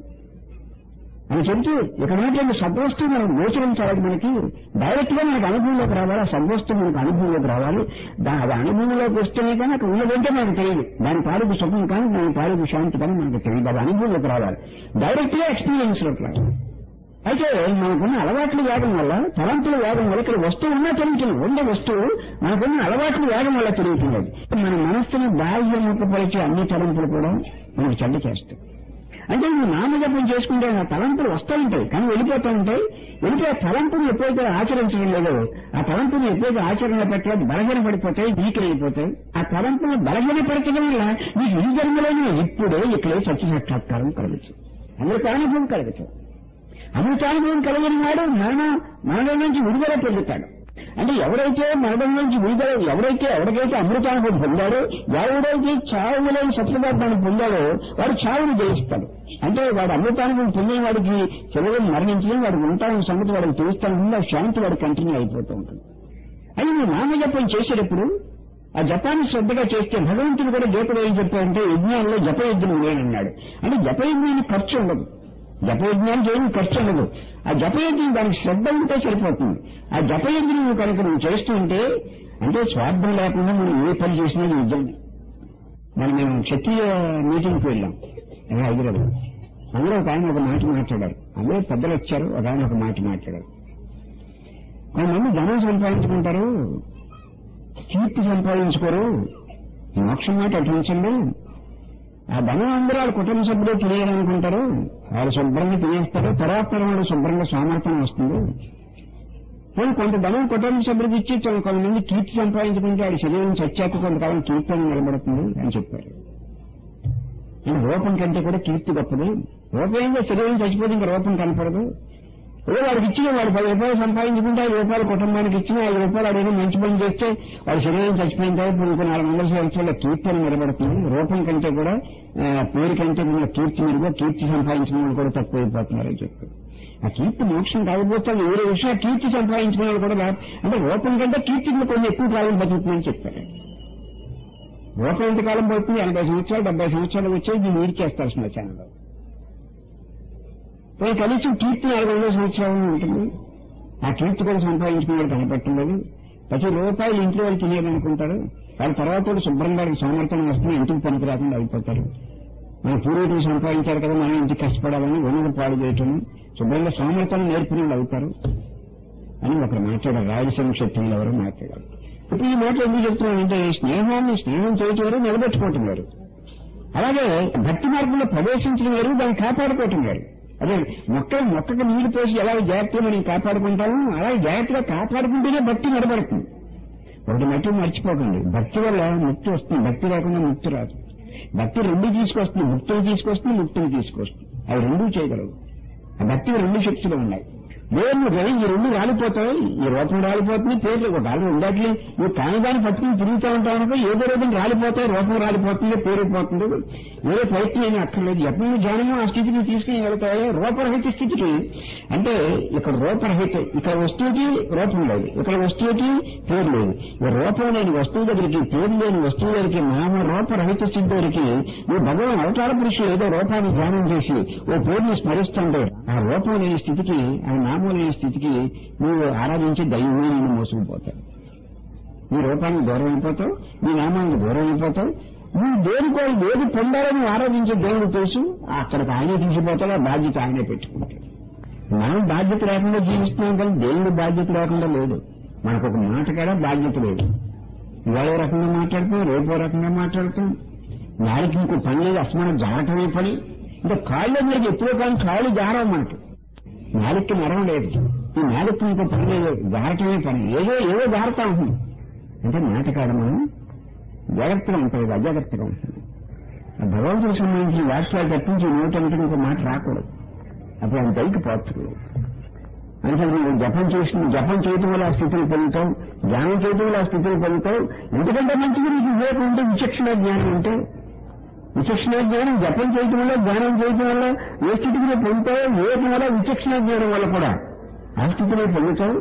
అని చెప్తూ ఇక్కడ ఉన్నటువంటి సద్వస్తువు మనం గోచరించాలి మనకి డైరెక్ట్ గా మనకు అనుభవంలోకి రావాలి ఆ సద్వస్తువు మనకు అనుభవంలోకి రావాలి దా- అది అనుభవంలోకి వస్తేనే కానీ అక్కడ ఉన్నదంటే మనకు తెలియదు దాని తాలూకు సుఖం కానీ దాని తాలూకు శాంతి కానీ మనకు తెలియదు అది అనుభవంలోకి రావాలి డైరెక్ట్ గా ఎక్స్పీరియన్స్ లోకి రావాలి అయితే మనకున్న అలవాట్ల వేగం వల్ల తలంతుల వేగం వల్ల ఇక్కడ వస్తువు ఉన్నా తిరుగుతుంది ఉండే వస్తువు మనకున్న అలవాట్ల వేగం వల్ల తిరుగుతుంది అది. మన మనస్సును బాహ్యముఖపరిచే అన్ని తలంపులు కూడా మనకు చెడ్డ చేస్తాయి అంటే నువ్వు నామజపం చేసుకుంటే ఆ తలంపులు వస్తూ ఉంటాయి కానీ వెళ్ళిపోతూ ఉంటాయి వెళ్ళిపోయి ఆ తలంపులు ఎప్పుడైతే ఆచరించడం లేదో ఆ తలంపులు ఎప్పుడైతే ఆచరణలో పెట్టలేదు బలహీన పడిపోతాయి వీకరైపోతాయి ఆ తలంపులు బలహీనపరచడం వల్ల నీకు ఈ జన్మలోనే ఇప్పుడే ఇక్కడే సత్య సాక్షాత్కారం కలగచ్చు అందరికీ అనుభవం కలగచ్చు అమృతానుభవం కలిగిన వాడు మరణ మరణం నుంచి విడుదల పొందుతాడు అంటే ఎవరైతే మరణం నుంచి విడుదల ఎవరైతే ఎవరికైతే అమృతానుభవం పొందాడో ఎవడైతే చావు లేని సత్యపదార్థాన్ని పొందాడో వాడు చావును జయిస్తాడు అంటే వాడు అమృతానుభవం పొందిన వాడికి చివరికి మరణించడం వాడికి ఉంటామన్న సంగతి వాడికి తెలుస్తాను ఆ శాంతి వాడు కంటిన్యూ అయిపోతూ ఉంటుంది అది నువ్వు నామజపం చేసేటప్పుడు ఆ జపాన్ని శ్రద్ధగా చేస్తే భగవంతుడు కూడా గీతలో ఏం చెప్పాడంటే యజ్ఞాల్లో జపయజ్ఞం లేనన్నాడు అంటే జపయజ్ఞానికి ఖర్చు ఉండదు జపయజ్ఞానికి ఏమీ ఖర్చు ఉండదు ఆ జపయజ్ఞం దానికి శ్రద్ధ ఉంటే సరిపోతుంది ఆ జపయజ్ఞం నువ్వు కనుక నువ్వు చేస్తూ ఉంటే అంటే స్వార్థం లేకుండా మనం ఏ పని చేసినా నీ యజ్ఞమే మరి మేము క్షత్రియ మీటింగ్కి వెళ్ళాం అదే హైదరాబాద్ అందరూ ఒక ఆయన ఒక మాట మాట్లాడారు అందరూ పెద్దలు వచ్చారు ఒక ఆయన ఒక మాట మాట్లాడారు కొంతమంది ధనం సంపాదించుకుంటారు కీర్తి సంపాదించుకోరు మోక్షం మాట అటుంచండి ఆ ధనం అందరూ వాళ్ళ కుటుంబ సభ్యులు తినేయాలనుకుంటారు వాళ్ళు శుభ్రంగా తినేస్తారు తర్వాత వాళ్ళు శుభ్రంగా సామర్థ్యం వస్తుంది పోనీ కొంత ధనం కుటుంబ సభ్యులకు ఇచ్చి చాలా కొంతమంది కీర్తి సంపాదించుకుంటే వాడి శరీరం చచ్చాక కొంతకాలం కీర్తి అని నిలబడుతుంది అని చెప్పారు ఈ రూపం కంటే కూడా కీర్తి గొప్పది రూపం ఏంటో శరీరం చచ్చిపోతే ఇంకా రూపం కనపడదు ఏదో వాడికి ఇచ్చిన వాడు పది రూపాయలు సంపాదించుకుంటే ఐదు రూపాయలు కుటుంబానికి ఇచ్చిన ఐదు రూపాయలు అడిగిన మంచి పని చేస్తే వాడి శరీరం చచ్చిపోయిన తర్వాత ఇప్పుడు ఇంకో నాలుగు వందల సంవత్సరాల కీర్తి అని నిలబడుతుంది రూపం కంటే కూడా ఆ, పేరు కంటే కూడా కీర్తి మెరుగు కీర్తి సంపాదించిన వాళ్ళు కూడా తక్కువైపోతున్నారని చెప్పారు ఆ కీర్తి మోక్షం కాకపోతే వేరే విషయం కీర్తి సంపాదించిన వాళ్ళు కూడా లా- అంటే రూపం కంటే కీర్తికి కొంచెం ఎక్కువ కాలం బతుకుతుందని చెప్పారు రూపం ఎంతకాలం పోతుంది ఎనభై సంవత్సరాలు డెబ్బై సంవత్సరాలు వచ్చేది దీన్ని వీడి చేస్తారు శ్మశానంలో పోయి కనీసం కీర్తి నాలుగు వందల సంవత్సరాలు ఉంటుంది ఆ కీర్తి కూడా సంపాదించుకున్నాడు కనపట్టలేదు ప్రతి రూపాయలు ఇంట్లో వాళ్ళు తినేయాలనుకుంటారు వాళ్ళ తర్వాత కూడా శుభ్రంగా వాళ్ళకి సోమర్థనం వస్తుంది ఇంటికి పనికి రాకుండా అయిపోతారు మన పూర్వీకులు సంపాదించారు కదా మనం ఇంటికి కష్టపడాలని ఉన్నది పాడు చేయటం శుభ్రంగా సోమర్థనం నేర్పిన వాళ్ళు అవుతారు అని ఒకరు మాట్లాడారు రాయలసీమ క్షేత్రంలో ఎవరో మాట్లాడారు ఇప్పుడు ఈ మాట ఎందుకు చెప్తున్నానంటే స్నేహాన్ని స్నేహం చేయటం వేరు నిలబెట్టుకోవటం వేరు అలాగే భక్తి మార్గంలో ప్రవేశించడం వేరు దాన్ని కాపాడుకోవటం వేరు అదే మొక్క మొక్కకు నీళ్లు పోసి ఎలా జాగ్రత్తగా మనం కాపాడుకుంటామో అలాగే జాగ్రత్తగా కాపాడుకుంటేనే భక్తి నిలబడుతుంది ఒకటి మట్టి మర్చిపోకండి భక్తి వల్ల ముక్తి వస్తుంది భక్తి లేకుండా ముక్తి రాదు భక్తి రెండు తీసుకొస్తుంది ముక్తిని తీసుకొస్తుంది ముక్తిని తీసుకొస్తుంది అవి రెండూ చేయగలవు ఆ భక్తి రెండు శక్తులు ఉన్నాయి దేవుని కదా ఈ రెండు రాలిపోతాయి ఈ రూపం రాలిపోతుంది పేర్లు ఒక వాళ్ళు ఉండట్లే నువ్వు కాని దాన్ని పట్టుకుని తిరుగుతూ ఉంటావు అనుకో ఏదో రోజున రాలిపోతాయి రూపం రాలిపోతుంది పేరైపోతుంది ఏదో ప్రయత్నం ఏమీ అక్కర్లేదు ఎప్పుడు నువ్వు జ్ఞానము ఆ స్థితికి తీసుకుని వెళ్తాయి రూపరహిత స్థితికి అంటే ఇక్కడ రూపరహిత ఇక్కడ వస్తువుకి రూపం లేదు ఇక్కడ వస్తువుకి పేరు లేదు ఈ రూపం లేని వస్తువు దగ్గరికి పేరు లేని వస్తువు దగ్గరికి నామ రూపరహిత స్థితి దగ్గరికి నువ్వు భగవాన్ అవతార పురుషులు ఏదో రూపాన్ని ధ్యానం చేసి ఓ పేరుని స్మరిస్తుంటే ఆ రూపం లేని స్థితికి ఆ నామం లేని స్థితికి నువ్వు ఆరాధించి దైవమే నిన్ను మోసుకుపోతావు నీ రూపానికి దూరం అయిపోతావు నీ నామానికి దూరం అయిపోతావు నువ్వు దేనికో ఏది పొందాలని నువ్వు ఆరాధించే దేవుడు తెలుసు అక్కడికి ఆయనే తీసిపోతాడు ఆ బాధ్యత ఆయనే పెట్టుకుంటాడు మనం బాధ్యత లేకుండా జీవిస్తున్నాం కానీ దేవుడి బాధ్యత లేకుండా లేదు మనకు ఒక మాట కూడా బాధ్యత లేదు ఇవాళ ఓ రకంగా మాట్లాడుతాం రేపు ఓ రకంగా మాట్లాడుతాం నాడికి ఇంకో పని లేదు అసలు మనం జారటమే పని ఇంకా కాళ్ళు మనకి ఎప్పుడో కానీ కాళ్ళు జారవు మనకి నాలుగుకి మరం లేదు ఈ నాలుగు ఇంకో పని లేదు జారటమే పని ఏదో ఏదో జారుతా ఉంటుంది అంటే నాటకాడ మనం జాగ్రత్తగా ఉంటుంది అజాగ్రత్తగా ఉంటుంది ఆ భగవంతుడికి సంబంధించిన వాక్యాలు తప్పించి నోటంటే ఇంకో మాట రాకూడదు అప్పుడు ఆయన దైకి పాత్రులు అంటే నువ్వు జపం చేసిన జపం చేయటం వల్ల ఆ స్థితిని పొందుతావు ధ్యానం చేయటం వల్ల ఆ స్థితిని పొందుతావు ఎందుకంటే మంచిది నీకు వివేకం ఉంటే విచక్షణ జ్ఞానం ఉంటే విచక్షణ జ్ఞానం జపం చేయటం వల్ల ధ్యానం చేయటం వల్ల ఏ స్థితికి నువ్వు పొందుతావు వివేకం వల్ల విచక్షణ జ్ఞానం వల్ల కూడా ఆ స్థితిని పొందుతావు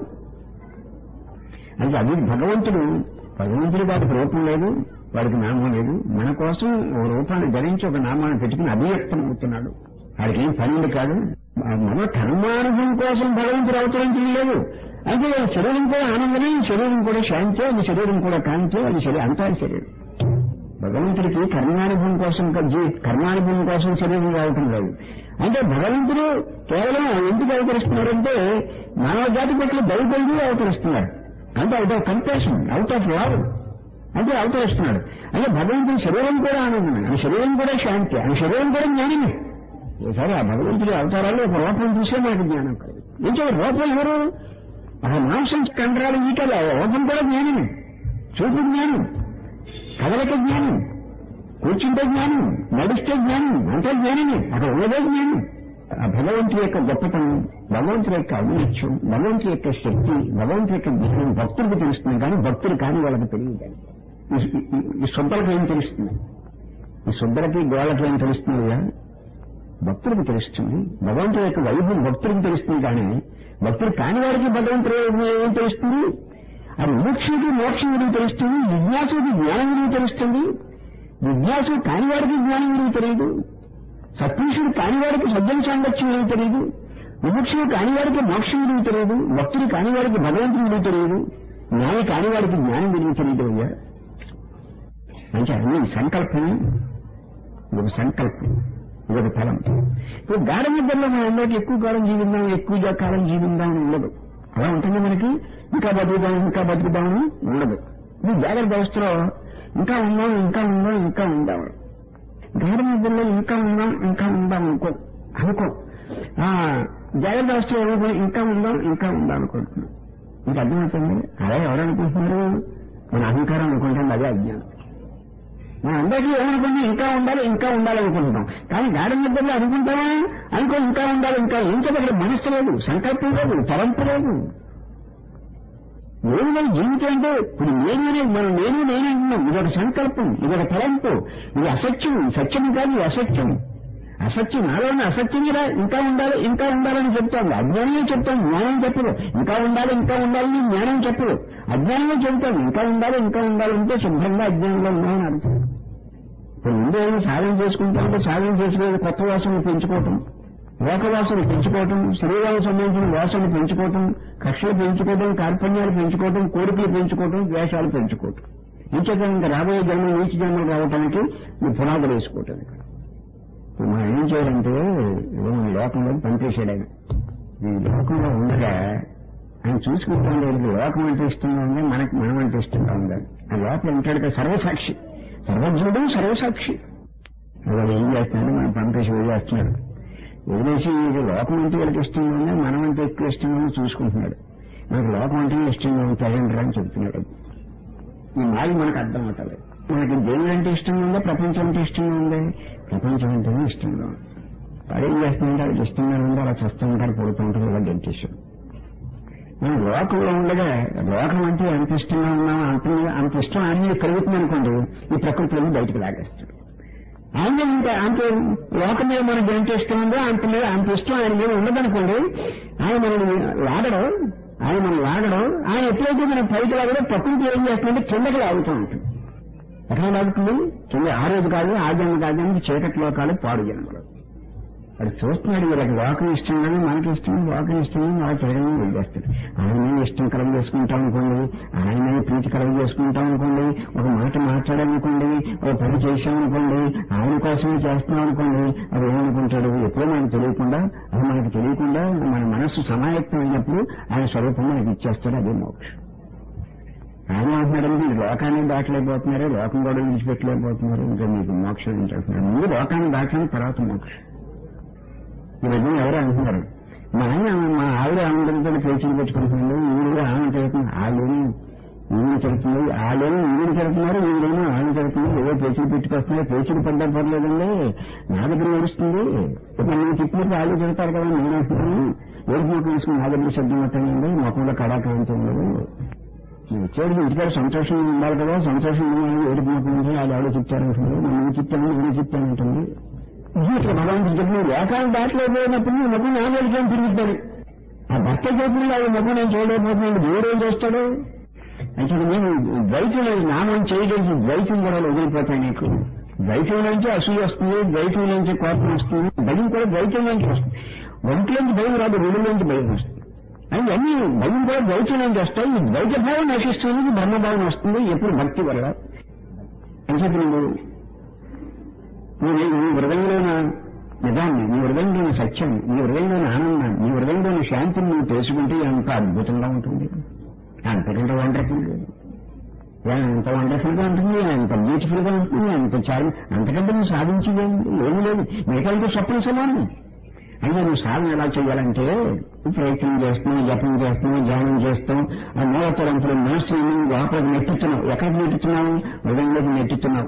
అంటే అది భగవంతుడు భగవంతుడు వాడికి రూపం లేదు వాడికి నామం లేదు మన కోసం ఓ రూపాన్ని ధరించి ఒక నామాన్ని పెట్టుకుని అభివ్యక్తం అవుతున్నాడు వాడికి ఏం పని ఉంది కాదు మన కర్మానుభవం కోసం భగవంతుడు అవతరించడం లేదు అంటే వాళ్ళ శరీరం కూడా ఆనందమే ఈ శరీరం కూడా శాంతి అది శరీరం కూడా కాంతి అది శరీరం అంతా శరీరం భగవంతుడికి కర్మానుభవం కోసం క- జీ- కర్మానుభవం కోసం శరీరం రావటం లేదు అంటే భగవంతుడు కేవలం ఎందుకు అవతరిస్తున్నాడంటే మానవ జాతి పట్ల దైవంగా అవతరిస్తున్నాడు అంటే out of compassion out of love అంటే అవతరిస్తున్నాడు అంటే భగవంతుడి శరీరం కూడా ఆనందమే ఆ శరీరం కూడా శాంతి ఆ శరీరం కూడా జ్ఞానమే సరే ఆ భగవంతుడి అవతారాల్లో ఒక రూపం చూసే మనకు జ్ఞానం కాదు ఏం చేయాలి రూపం ఎవరు ఆ మాంసం కండరాలు ఈటలు ఆ రూపం కూడా జ్ఞానమే చూపు జ్ఞానం కదలక జ్ఞానం కూర్చుంటే జ్ఞానం నడిస్తే జ్ఞానం అంతా జ్ఞానమే అక్కడ ఉన్నదే జ్ఞానం ఆ భగవంతుడి యొక్క గొప్పతనం భగవంతుడి యొక్క ఔన్నత్యం భగవంతుడి యొక్క శక్తి భగవంతుడి యొక్క జ్ఞానం భక్తుడికి తెలుస్తుంది కానీ భక్తుడు కాని వాళ్ళకి తెలియదు ఈ- ఈ- ఈ శుద్ధలకు ఏం తెలుస్తుంది ఈ శుద్ధలకి గోళ్ళకి ఏం తెలుస్తుందిగా భక్తుడికి తెలుస్తుంది భగవంతుడి యొక్క వైభవం భక్తుడికి తెలుస్తుంది కానీ భక్తుడు కాని వారికి భగవంతుడు ఏం తెలుస్తుంది ఆ మోక్షుడికి మోక్షం విలువ తెలుస్తుంది జిజ్ఞాసుడికి జ్ఞానం విలువ తెలుస్తుంది జిజ్ఞాసు కాని వాడికి జ్ఞానం విలువ తెలియదు సత్పురుషుడు కాని వాడికి సజ్జన సాంగత్యం విలువ తెలియదు విముక్షుడు కాని వాడికి మోక్షం విలువ తెలియదు భక్తుడు కాని వాడికి భగవంతుడి విలువ తెలియదు జ్ఞాని కాని వాడికి జ్ఞానం విలువ తెలియదు అయ్యా మంచి అన్ని సంకల్పమే ఇదొక సంకల్పం ఇదొక ఫలం ఇప్పుడు గాఢ నిద్రలో మనం అందరికీ ఎక్కువ కాలం జీవిద్దాం ఎక్కువ కాలం జీవిద్దాం అని ఉండదు అలా ఉంటుంది మనకి ఇంకా బతుకుదాం ఇంకా బతుకుదామని ఉండదు ఇది జాగ్రత్త అవస్థలో ఇంకా ఉందాం ఇంకా ఉందాం ఇంకా ఉందాం గాఢ నిద్రలో ఇంకా ఉందాం ఇంకా ఉందాం అనుకో అనుకో ఆ జాగ్రత్త అవస్థలో ఏమనుకో ఇంకా ఉందాం ఇంకా ఉందాం అనుకుంటున్నాం మీకు అర్థమవుతుంది అలా ఎవరు అనుకుంటున్నారు మన అహంకారం అనుకుంటుంది అదే అజ్ఞానం మనం అందరికీ ఏమనుకుంటాం ఇంకా ఉండాలి ఇంకా ఉండాలి అనుకుంటున్నాం కానీ గాఢ నిద్రలో అనుకుంటామా అనుకో ఇంకా ఉండాలి ఇంకా ఏం చెప్పగలరు మనస్సు లేదు సంకల్పం లేదు తలంపు లేదు ఏమి లేదు జీవితం అంటే ఇప్పుడు నేను అనేది మనం నేను నేను అంటున్నాం ఇదొక సంకల్పం ఇదొక తలంపు ఇది అసత్యం సత్యం కాదు ఇది అసత్యం అసత్యం నాలోనే అసత్యం ఇలా ఇంకా ఉండాలి ఇంకా ఉండాలని చెప్తాం అజ్ఞానమే చెప్తాం జ్ఞానం చెప్పదు ఇంకా ఉండాలి ఇంకా ఉండాలని జ్ఞానం చెప్పదు అజ్ఞానమే చెప్తాం ఇంకా ఉండాలి ఇంకా ఉండాలంటే శుభ్రంగా అజ్ఞానంలో ఉన్నాయని అర్థం ఇప్పుడు ముందు ఏమో సాధన చేసుకుంటా ఉంటే సాధన చేసుకునే కొత్త వాసనలు పెంచుకోవటం లోకవాసన పెంచుకోవటం శరీరానికి సంబంధించిన వాసనలు పెంచుకోవటం కక్షలు పెంచుకోవటం కార్పణ్యాలు పెంచుకోవటం కోరికలు పెంచుకోవటం ద్వేషాలు పెంచుకోవటం ఇంచేత ఇంకా రాబోయే జన్మ నీచి జన్మలు రావటానికి ఈ పునాదులు వేసుకోవటం ఇక్కడ ఇప్పుడు మనం ఏం చేయాలంటే ఏదో మన లోకంలో పంపేశాడు ఆయన ఈ లోకంలో ఉండగా ఆయన చూసుకుంటా ఉండేది లోకం అంటే ఇష్టంగా ఉంది మనకి మనం అంటే ఇష్టంగా ఉండాలి ఆ లోపల ఉంటాడు కదా సర్వసాక్షి సర్వజ్ఞుడు సర్వసాక్షి వాడు ఏం చేస్తున్నాడు మనం పంపేసి వదిలేస్తున్నాడు వదిలేసి ఇది లోకం అంటే వీళ్ళకి ఇష్టంగా ఉంది మనం అంటే ఎక్కువ ఇష్టంగా ఉంది చూసుకుంటున్నాడు మనకు లోకం అంటే ఇష్టంగా ఉంది తగ్గండి అని చెప్తున్నాడు ఈ మాయ మనకు అర్థం అవుతుంది మనకి దేవుడు అంటే ఇష్టంగా ఉందా ప్రపంచం అంటే ఇష్టంగా ఉందా ప్రపంచం అంటేనే ఇష్టంగా ఉంది వాడు ఏం చేస్తుంటే వాళ్ళకి ఇష్టంగా ఉందో అలా చస్తూ ఉంటారు పడుతూ ఉంటారు ఇలా గెంటేశాడు మనం లోకంలో ఉండగా లోకం అంటే ఎంత ఇష్టంగా ఉన్నామో అంత అంత ఇష్టం ఆయన కలుగుతుంది అనుకోండి ఈ ప్రకృతిలో బయటకు లాగేస్తాడు ఆయన ఇంకా అంత లోకం మీద మనకి ఎంత ఇష్టం ఉందో అంత మీద అంత ఇష్టం ఆయన మీద ఉండదనుకోండి ఆయన మనల్ని లాగడం ఆయన మనం లాగడం ఆయన ఎప్పుడైతే మనం పైకి లాగడం ప్రకృతి ఏం చేస్తుందంటే కిందకి లాగుతూ ఉంటుంది ఎక్కడ లాగుతుంది కింద ఆ రోజు కాదు ఆ జన్మ కాదు చీకటి లోకాలు పాడు జన్మలు వాడు చూస్తున్నాడు వీళ్ళకి లోకం ఇష్టం కానీ మనకి ఇష్టం లోకం ఇష్టం కానీ అలా చేయడం వదిలేస్తాడు ఆయన ఇష్టం కలగ చేసుకుంటాం అనుకోండి ఆయన ప్రీతి కలగ చేసుకుంటాం అనుకోండి ఒక మాట మాట్లాడాలనుకోండి ఒక పని చేశామనుకోండి ఆయన కోసమే చేస్తున్నాం అనుకోండి అది ఏమనుకుంటాడు ఎప్పుడో మనకు తెలియకుండా అది మనకు తెలియకుండా మన మనస్సు సమాయత్తం అయినప్పుడు ఆయన స్వరూపం మనకి ఇచ్చేస్తాడు అదే మోక్షం ఆయన అంటున్నాడండి మీరు లోకాన్ని దాటలేకపోతున్నారు లోకం కూడా విడిచిపెట్టలేకపోతున్నారు ఇంకా మీకు మోక్షం ఏంటంటున్నారు ముందు లోకాన్ని దాటడం తర్వాత మోక్షం ఈ మధ్య ఎవరు అంటున్నారు మా ఆయన మా ఆవిడ ఆనందంతో పేచీలు పెట్టుకుంటున్నాడు ఈవిడ ఆమె చదువుతుంది ఆళ్ళేమో ఈవిడ చదువుతుంది ఆళ్ళేమో ఈవిడ చదువుతున్నారు ఈవిడేమో ఆమె చదువుతున్నారు ఏదో పేచీలు పెట్టుకొస్తున్నారు పేచీలు పడ్డా పర్లేదండి నా దగ్గర ఏడుస్తుంది ఇప్పుడు నేను చెప్పినప్పుడు వాళ్ళు చెబుతారు కదా నేను అంటున్నాను ఏడు మొక్క తీసుకుని నా దగ్గర శబ్దం మొత్తండి మొక్కలో కళాకాంతం ఉండదు వచ్చేది ఇంటికాడ సంతోషంగా ఉండాలి కదా సంతోషంగా ఉండాలి ఏడుపు మొక్క ఉంటుంది వాళ్ళు ఎవరో చెప్తారంటున్నారు నేను చెప్తాను నేను చెప్తానంటుంది ఇట్లా భగవంతుడు చెప్పిన లోకాలు దాటలేకపోయినప్పుడు నీ ముఖం నా వెళ్ళిపోయి తిరుగుతాడు ఆ భర్త చెప్పిన ఆ ముఖం నేను చేయలేకపోతున్నాడు దేవుడు ఏం చేస్తాడు అంటే నేను ద్వైతం నామం చేయడానికి ద్వైతం కూడా వదిలిపోతాయి నీకు ద్వైతం నుంచి అసూయ వస్తుంది ద్వైతం నుంచి కోపం వస్తుంది భయం కూడా ద్వైతం నుంచి వస్తుంది ఒంట్లోంచి భయం రాదు రెండు భయం వస్తుంది అని అన్ని భయం కూడా ద్వైతం నుంచి వస్తాయి ఈ ద్వైత భావం నశిస్తుంది బ్రహ్మభావం వస్తుంది ఎప్పుడు భక్తి వల్ల అంటే నువ్వు నీ నీ హృదయంలోని నిజాన్ని నీ హృదయంలోని సత్యం నీ హృదయంలోని ఆనందం నీ హృదయంలోని శాంతిని నువ్వు తెలుసుకుంటే ఎంత అద్భుతంగా ఉంటుంది అంతకంటే వండర్ఫుల్ ఎంత వండర్ఫుల్ గా ఉంటుంది ఎంత బ్యూటిఫుల్ గా ఉంటుంది ఎంత చాలు అంతకంటే నువ్వు సాధించేది ఏమి లేదు మిగతా స్వప్న సమానం అయితే నువ్వు సాధన ఎలా చేయాలంటే ప్రయత్నం చేస్తున్నావు జపం చేస్తున్నావు ధ్యానం చేస్తాం ఆ మూలతరంపులు మనసుని లోపలికి నెట్టుతున్నావు ఎక్కడికి నెట్టుతున్నావు హృదయంలోకి నెట్టుతున్నావు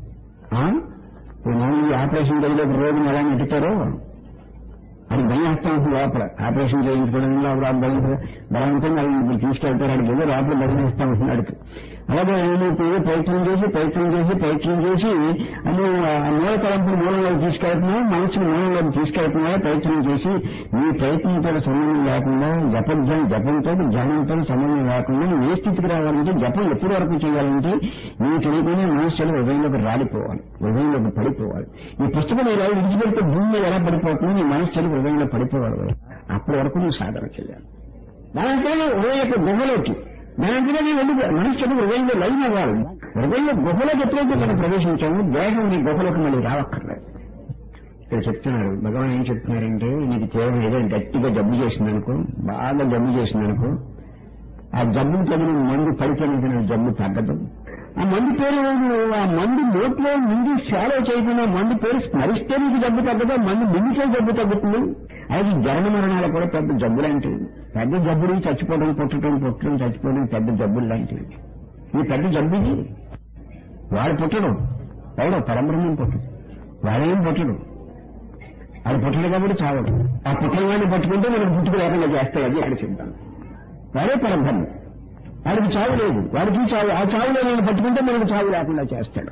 ఈ ఆపరేషన్ గదిలోకి రోగిని ఎలా నెట్టుతారో అది భయహస్తం లోపల ఆపరేషన్ చేయించుకోవడం లోపల భయం బలవంతంగా అది తీసుకెళ్తారు అడిగి ఏదో లోపల భయమిస్తాం అంటున్నాడు అలాగే నువ్వు ప్రయత్నం చేసి ప్రయత్నం చేసి ప్రయత్నం చేసి అది మూల తలంపుడు మూలంలోకి తీసుకెళ్తున్నావు మనసుని మూలంలోకి తీసుకెళ్తున్నావు ప్రయత్నం చేసి నీ ప్రయత్నంతో సమన్వయం లేకుండా జపజ్ఞం జపంతో ధ్యానంతో సమన్వయం లేకుండా ఏ స్థితికి రావాలంటే జపం ఎప్పటి వరకు చేయాలంటే నీ తెలియకుండా మనస్సులో హృదయంలోకి రాడిపోవాలి హృదయంలోకి పడిపోవాలి ఈ పుస్తకం ఇలా విడిచిపెడితే భూమి ఎలా పడిపోతుంది నీ మనస్సులో హృదయంలో పడిపోవాలి అప్పటి వరకు నువ్వు సాధన చేయాలి దానితో హృదయ యొక్క గుహలోకి దానింటిలో నేను వెళ్ళి మనిషి హృదయంలో లైన్ అవ్వాలి హృదయంలో గుహలోకి ఎప్పుడైతే మనం ప్రవేశించాము దేహం నీ గుహలోకి మళ్ళీ రావక్కర్లేదు ఇక్కడ చెప్తున్నారు భగవాన్ ఏం చెప్తున్నారంటే నీకు కేవలం ఏదో గట్టిగా జబ్బు చేసిందనుకో బాగా జబ్బు చేసిందనుకో ఆ జబ్బు తగిన మందు పడిపోయిన జబ్బు తగ్గదు ఆ మందు పేరు ఆ మందు నోట్లో ముందు షాలో చేయకుండా మందు పేరు స్మరిస్తే నీకు జబ్బు తగ్గదు మందు మింగితే జబ్బు తగ్గుతుంది అయితే జరణ మరణాలు కూడా పెద్ద జబ్బులాంటివి పెద్ద జబ్బులు చచ్చిపోవడం పుట్టడం పుట్టడం చచ్చిపోవడం పెద్ద జబ్బులు లాంటివి ఈ పెద్ద జబ్బు ఇది వాడు పుట్టడం ఎవడో పరబ్రహ్మం పుట్టడు వాడేం పుట్టడు అది పుట్టడు కాబట్టి చావడు ఆ పుట్టిన వాడిని పట్టుకుంటే మనకు పుట్టుకు లేకుండా చేస్తాయి అది అక్కడ చెప్తాను వాడే పరబ్రహ్మం వాడికి చావు లేదు వాడికి చావు ఆ చావు లేని పట్టుకుంటే మనకు చావు లేకుండా చేస్తాడు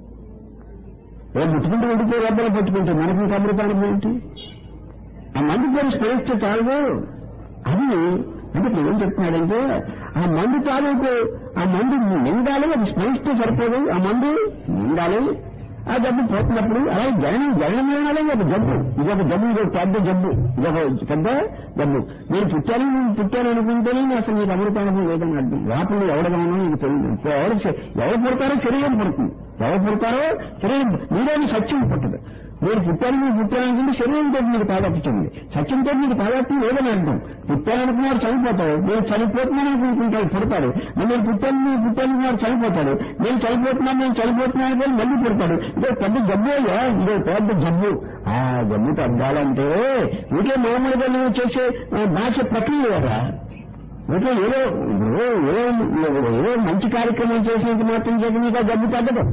ఏ ముట్టుకుంటూ ఉండిపోయి రబ్బలు పట్టుకుంటే మనకి కబురుతాను ఏంటి ఆ మందు పేరు స్మరిస్తే చాలు అది అంటే ఇప్పుడు ఏం చెప్తున్నాడంటే ఆ మందు తాలూకు ఆ మందు నిండాలి అది స్మరిస్తే సరిపోదు ఆ మందు నిండాలి ఆ జబ్బు పోతున్నప్పుడు అలాగే జనం జనమేనాలి ఒక జబ్బు ఇది ఒక జబ్బు ఇది ఒక పెద్ద జబ్బు ఇది ఒక పెద్ద జబ్బు నేను పుట్టాను నేను పుట్టాను అనుకుంటేనే నేను అసలు నీకు అమృతానుభవం లేదని అర్థం లోపల ఎవడగానో నీకు తెలియదు ఇప్పుడు ఎవరు శ- ఎవరు పుడతారో శరీరం పుడుతుంది ఎవరు పుడతారో శరీరం నీలోని సత్యం పుట్టదు నేను పుట్టాను నేను పుట్టాను అనుకుంటే శరీరంతో మీకు తాగొచ్చింది సత్యంతో మీకు తాగొచ్చింది లేదని అర్థం పుట్టాననుకున్నాడు చనిపోతాడు నేను చనిపోతున్నాను అనుకుంటాడు పుడతాడు మరి నేను పుట్టాను నేను పుట్టాను అనుకున్నాడు చనిపోతాడు నేను చనిపోతున్నాను నేను చనిపోతున్నాను అనుకుని మళ్ళీ పుడతాడు ఇదో పెద్ద జబ్బు అయ్యా ఇదో పెద్ద జబ్బు ఆ జబ్బు తగ్గాలంటే ఇంకే మామూలుగా నువ్వు చేసే ఆ, భాష ప్రక్రియ కదా ఇంకా ఏదో ఏదో ఏదో ఏదో మంచి కార్యక్రమం చేసినంత మాత్రం చేసి నీకు ఆ జబ్బు తగ్గదు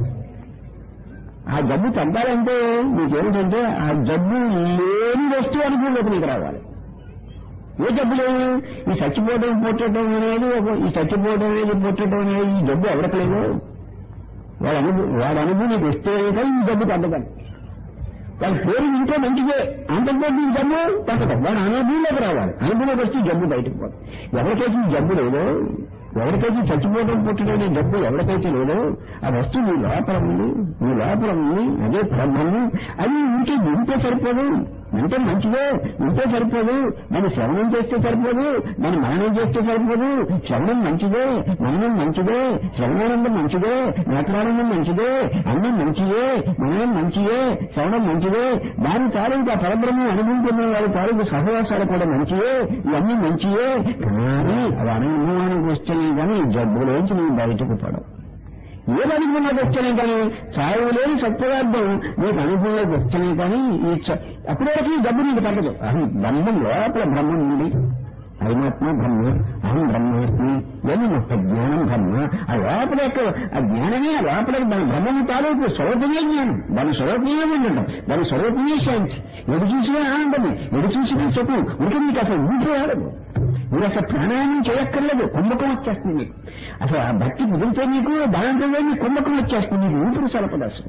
ఆ జబ్బు తగ్గాలంటే నీకేమిటంటే ఆ జబ్బు లేని వస్తువు అనుభవంలోకి నీకు రావాలి ఏ జబ్బు లేదు ఈ చచ్చిపోవడం పుట్టడం అనేది ఒక ఈ చచ్చిపోవడం అనేది పుట్టడం అనేది ఈ జబ్బు ఎవరికి లేదు వాడి అనుభవం వాడి అనుభవం నీకు వస్తే కానీ ఈ జబ్బు తగ్గదు వాడి పేరు ఇంట్లో మంచిదే అంతకంటే ఈ జబ్బు తగ్గదు వాడి అనుభవంలోకి రావాలి అనుభవంలోకి వస్తే ఈ జబ్బు బయటకు పోతుంది ఎవరికైతే ఈ జబ్బు లేదో ఎవరికైతే చచ్చిపోవడం పుట్టడం అనే జబ్బు ఎవరికైతే లేదో ఆ వస్తువు నీ లోపల ఉంది నీ లోపల ఉంది అదే బ్రహ్మము అది ఇంకే వింటే సరిపోదు అంటే మంచిదే ఇంతే సరిపోదు దాన్ని శ్రవణం చేస్తే సరిపోదు దాన్ని మననం చేస్తే సరిపోదు శ్రవణం మంచిదే మననం మంచిదే శ్రవణానందం మంచిదే నేత్రానందం మంచిదే అన్నం మంచిదే మననం మంచిదే శ్రవణం మంచిదే దాని తాలూకు ఆ పరబ్రహ్మం అనుభవించిన వారి తాలూకు సహవాసాలు కూడా మంచియే ఇవన్నీ మంచియే కానీ అవి అనుభవానికి వస్తున్నాయి కానీ జబ్బులోంచి నేను బయటకు పడవు ఏ అనుభవంలోకి వస్తున్నాయి కానీ చావు లేని సత్పదార్థం నీకు అనుభవంలోకి వస్తున్నాయి కానీ ఈ చ- అప్పటి వరకు ఈ జబ్బు నీకు తగ్గదు అహం బ్రహ్మం లోపల బ్రహ్మం ఉంది అయినాత్మ బ్రహ్మ అహం బ్రహ్మాస్మి ఇవన్నీ మొత్తం జ్ఞానం బ్రహ్మ ఆ లోపల యొక్క ఆ జ్ఞానమే ఆ లోపల దాని బ్రహ్మము తాలూకు స్వరూపమే జ్ఞానం దాని స్వరూపమే ఉండటం దాని స్వరూపమే శాంతి ఎడు చూసినా ఆనందమే ఎడు చూసినా సుఖం ఉంటే మీకు అసలు ఊపిరి ఆడదు మీరు అసలు ప్రాణాయామం చేయక్కర్లేదు కుంభకం వచ్చేస్తుంది మీకు అసలు ఆ భక్తి కుదిరితే నీకు దాంట్లో మీకు కుంభకం వచ్చేస్తుంది మీకు ఊపిరి సలపదు అసలు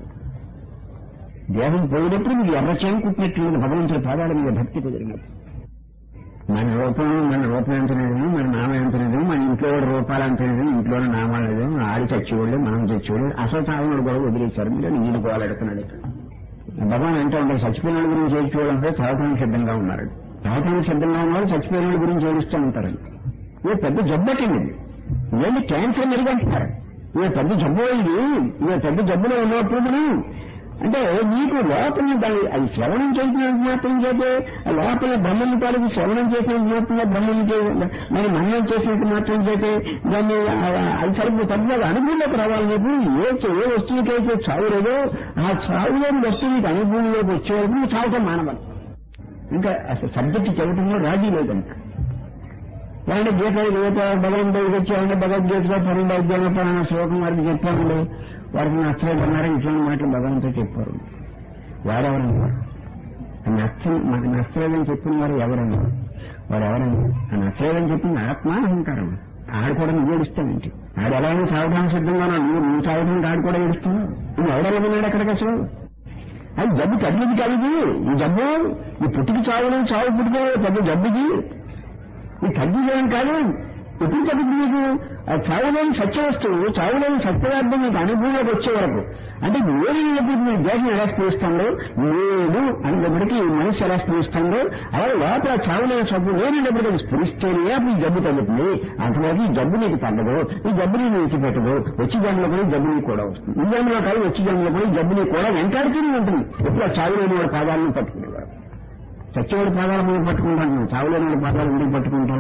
దేహం పోయినప్పుడు మీకు ఎర్ర చేయం కుట్టినట్లు భగవంతుడి పాదాల మీద భక్తి కుదిరినప్పుడు మన రూపం మన రూపం ఎంత నిజం మన నామం ఎంత నిజం మన ఇంట్లో వాడి రూపాలు ఎంత నిజం ఇంట్లోని నామాలు నిజం ఆడి చచ్చివాళ్ళు మనం చచ్చివాళ్ళు అసలు చావనుడు కూడా వదిలేశారు మీరు నీళ్ళు పోవాలడుతున్నాడు ఇక్కడ భగవాన్ అంటే ఉంటారు చచ్చిపోయిన వాళ్ళ గురించి ఏడ్చుకోవడం అంటే చావటానికి సిద్ధంగా ఉన్నారు చావటానికి సిద్ధంగా ఉన్నవాళ్ళు చచ్చిపోయిన వాళ్ళ గురించి ఏడుస్తూ ఉంటారు ఇది పెద్ద జబ్బకండి ఇది ఇదేంటి క్యాన్సర్ మెరుగంటున్నారు ఇది పెద్ద జబ్బు ఇది ఇది పెద్ద జబ్బులో ఉన్నప్పుడు మనం అంటే నీకు లోపల దాని అది శ్రవణం చేసినంత మాత్రం చేతే ఆ లోపల బ్రహ్మం తాలూకు శ్రవణం చేసినంత మాత్రం బ్రహ్మం మరి మన్నం చేసినంత మాత్రం చేతే దాన్ని ఆ- అది సరిగ్గా తగ్గదు అనుభవంలోకి రావాలి నీకు ఏ ఏ వస్తువుకైతే చావు లేదో ఆ చావులోని వస్తువు నీకు అనుభవంలోకి వచ్చే వరకు నువ్వు చావటం మానవాలి ఇంకా అసలు సబ్జెక్ట్ చెప్పడంలో రాజీ లేదంట ఏమంటే గీత గీత భగవంతుడికి వచ్చి ఏమంటే భగవద్గీతలో పన్నెండు అధ్యాయంలో పలానా శ్లోకం వారికి చెప్పారు వారికి నచ్చలేదన్నారు ఇట్లాంటి మాటలు భగవంతుడు చెప్పారు వారెవరన్నారు ఆ నచ్చ మాకు నచ్చలేదని చెప్పిన వారు ఎవరన్నారు వారు ఎవరన్నారు ఆ నచ్చలేదని చెప్పిన ఆత్మ అహంకారం ఆడు కూడా నువ్వు ఏడుస్తావేంటి ఆడు ఎలా అయినా చావడానికి సిద్ధంగా ఉన్నాడు. నువ్వు నువ్వు చావడానికి ఆడు కూడా ఏడుస్తున్నావు నువ్వు ఎవరెళ్ళమన్నాడు అక్కడికి అసలు అది జబ్బు తగ్గింది కాదు ఇది. ఈ జబ్బు ఈ పుట్టుకి చావులు చావు పుట్టుక పెద్ద జబ్బుది ఈ తగ్గిదేం కాదు ఎప్పుడు తగ్గుతుంది మీకు ఆ చావులేని సత్య వస్తువు చావులేని సత్యవార్థం మీకు అనుభవంలోకి వచ్చే వరకు అంటే లేనినప్పుడు మీ దేహం ఎలా స్పృహిస్తుందో లేదు అనేటప్పటికీ ఈ మనసు ఎలా స్పృహిస్తుందో అలాగే లోపల చావులేని సబ్బు లేనిటప్పటికి అది స్ఫురిస్తేనే అప్పుడు ఈ జబ్బు తగ్గుతుంది అంతవరకు ఈ జబ్బు నీకు తగ్గదు ఈ జబ్బు నీకు విడిచిపెట్టదు వచ్చి జన్మలో కూడా ఈ జబ్బు నీకు కూడా వస్తుంది ఈ జన్మలో కాదు వచ్చి జన్మలో కూడా ఈ జబ్బు నీకు కూడా వెంటాడుతూనే ఉంటుంది ఎప్పుడు ఆ చావు లేని వాడి పాదాలను పట్టుకునేవాడు చచ్చేవాడి పాదాలు మనం పట్టుకుంటాం మనం చావులేని వాడి పాదాలు ఎందుకు పట్టుకుంటాం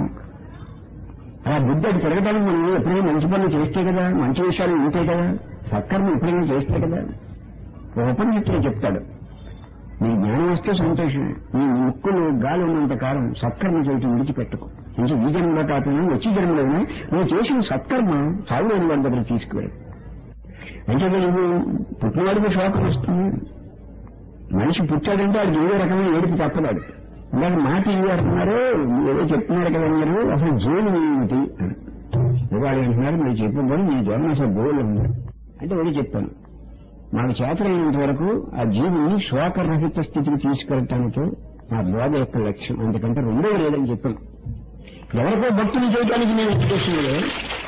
అలా బుద్ధి అది తిరగడానికి మనం ఎప్పుడైనా మంచి పనులు చేస్తే కదా మంచి విషయాలు ఉంటే కదా సత్కర్మ ఎప్పుడైనా చేస్తే కదా ఒక ఉపనిషత్తులో చెప్తాడు నీ జ్ఞానం వస్తే సంతోషమే నీ ముక్కులు గాలి ఉన్నంత కాలం సత్కర్మ చేయటం విడిచిపెట్టుకో ఇంకా ఈ జన్మలో కాకుండా వచ్చి జన్మలోనే నువ్వు చేసిన సత్కర్మ చావులేని వాడి దగ్గర తీసుకువెళ్ళు అంటే నువ్వు పుట్టినవాడికి శోకం వస్తుంది మనిషి పుట్టాడంటే అది ఏదో రకమైన ఏడుపు తప్పదాడు ఇందాక మాట ఇవి అంటున్నారు ఏదో చెప్తున్నారు కదా మీరు అసలు జీవనం ఏమిటి అని ఇవాళ అంటున్నారు మీరు చెప్పబోయి మీ జన్మ అసలు గోల్ ఉంది అంటే ఒకటి చెప్పాను మాకు చేతనైనంత వరకు ఆ జీవుని శోకరహిత స్థితికి తీసుకెళ్ళటానికి నా బోధ యొక్క లక్ష్యం అందుకంటే రెండో లేదని చెప్పాను ఎవరికో భక్తులు చేయడానికి నేను ఉద్దేశం లేదు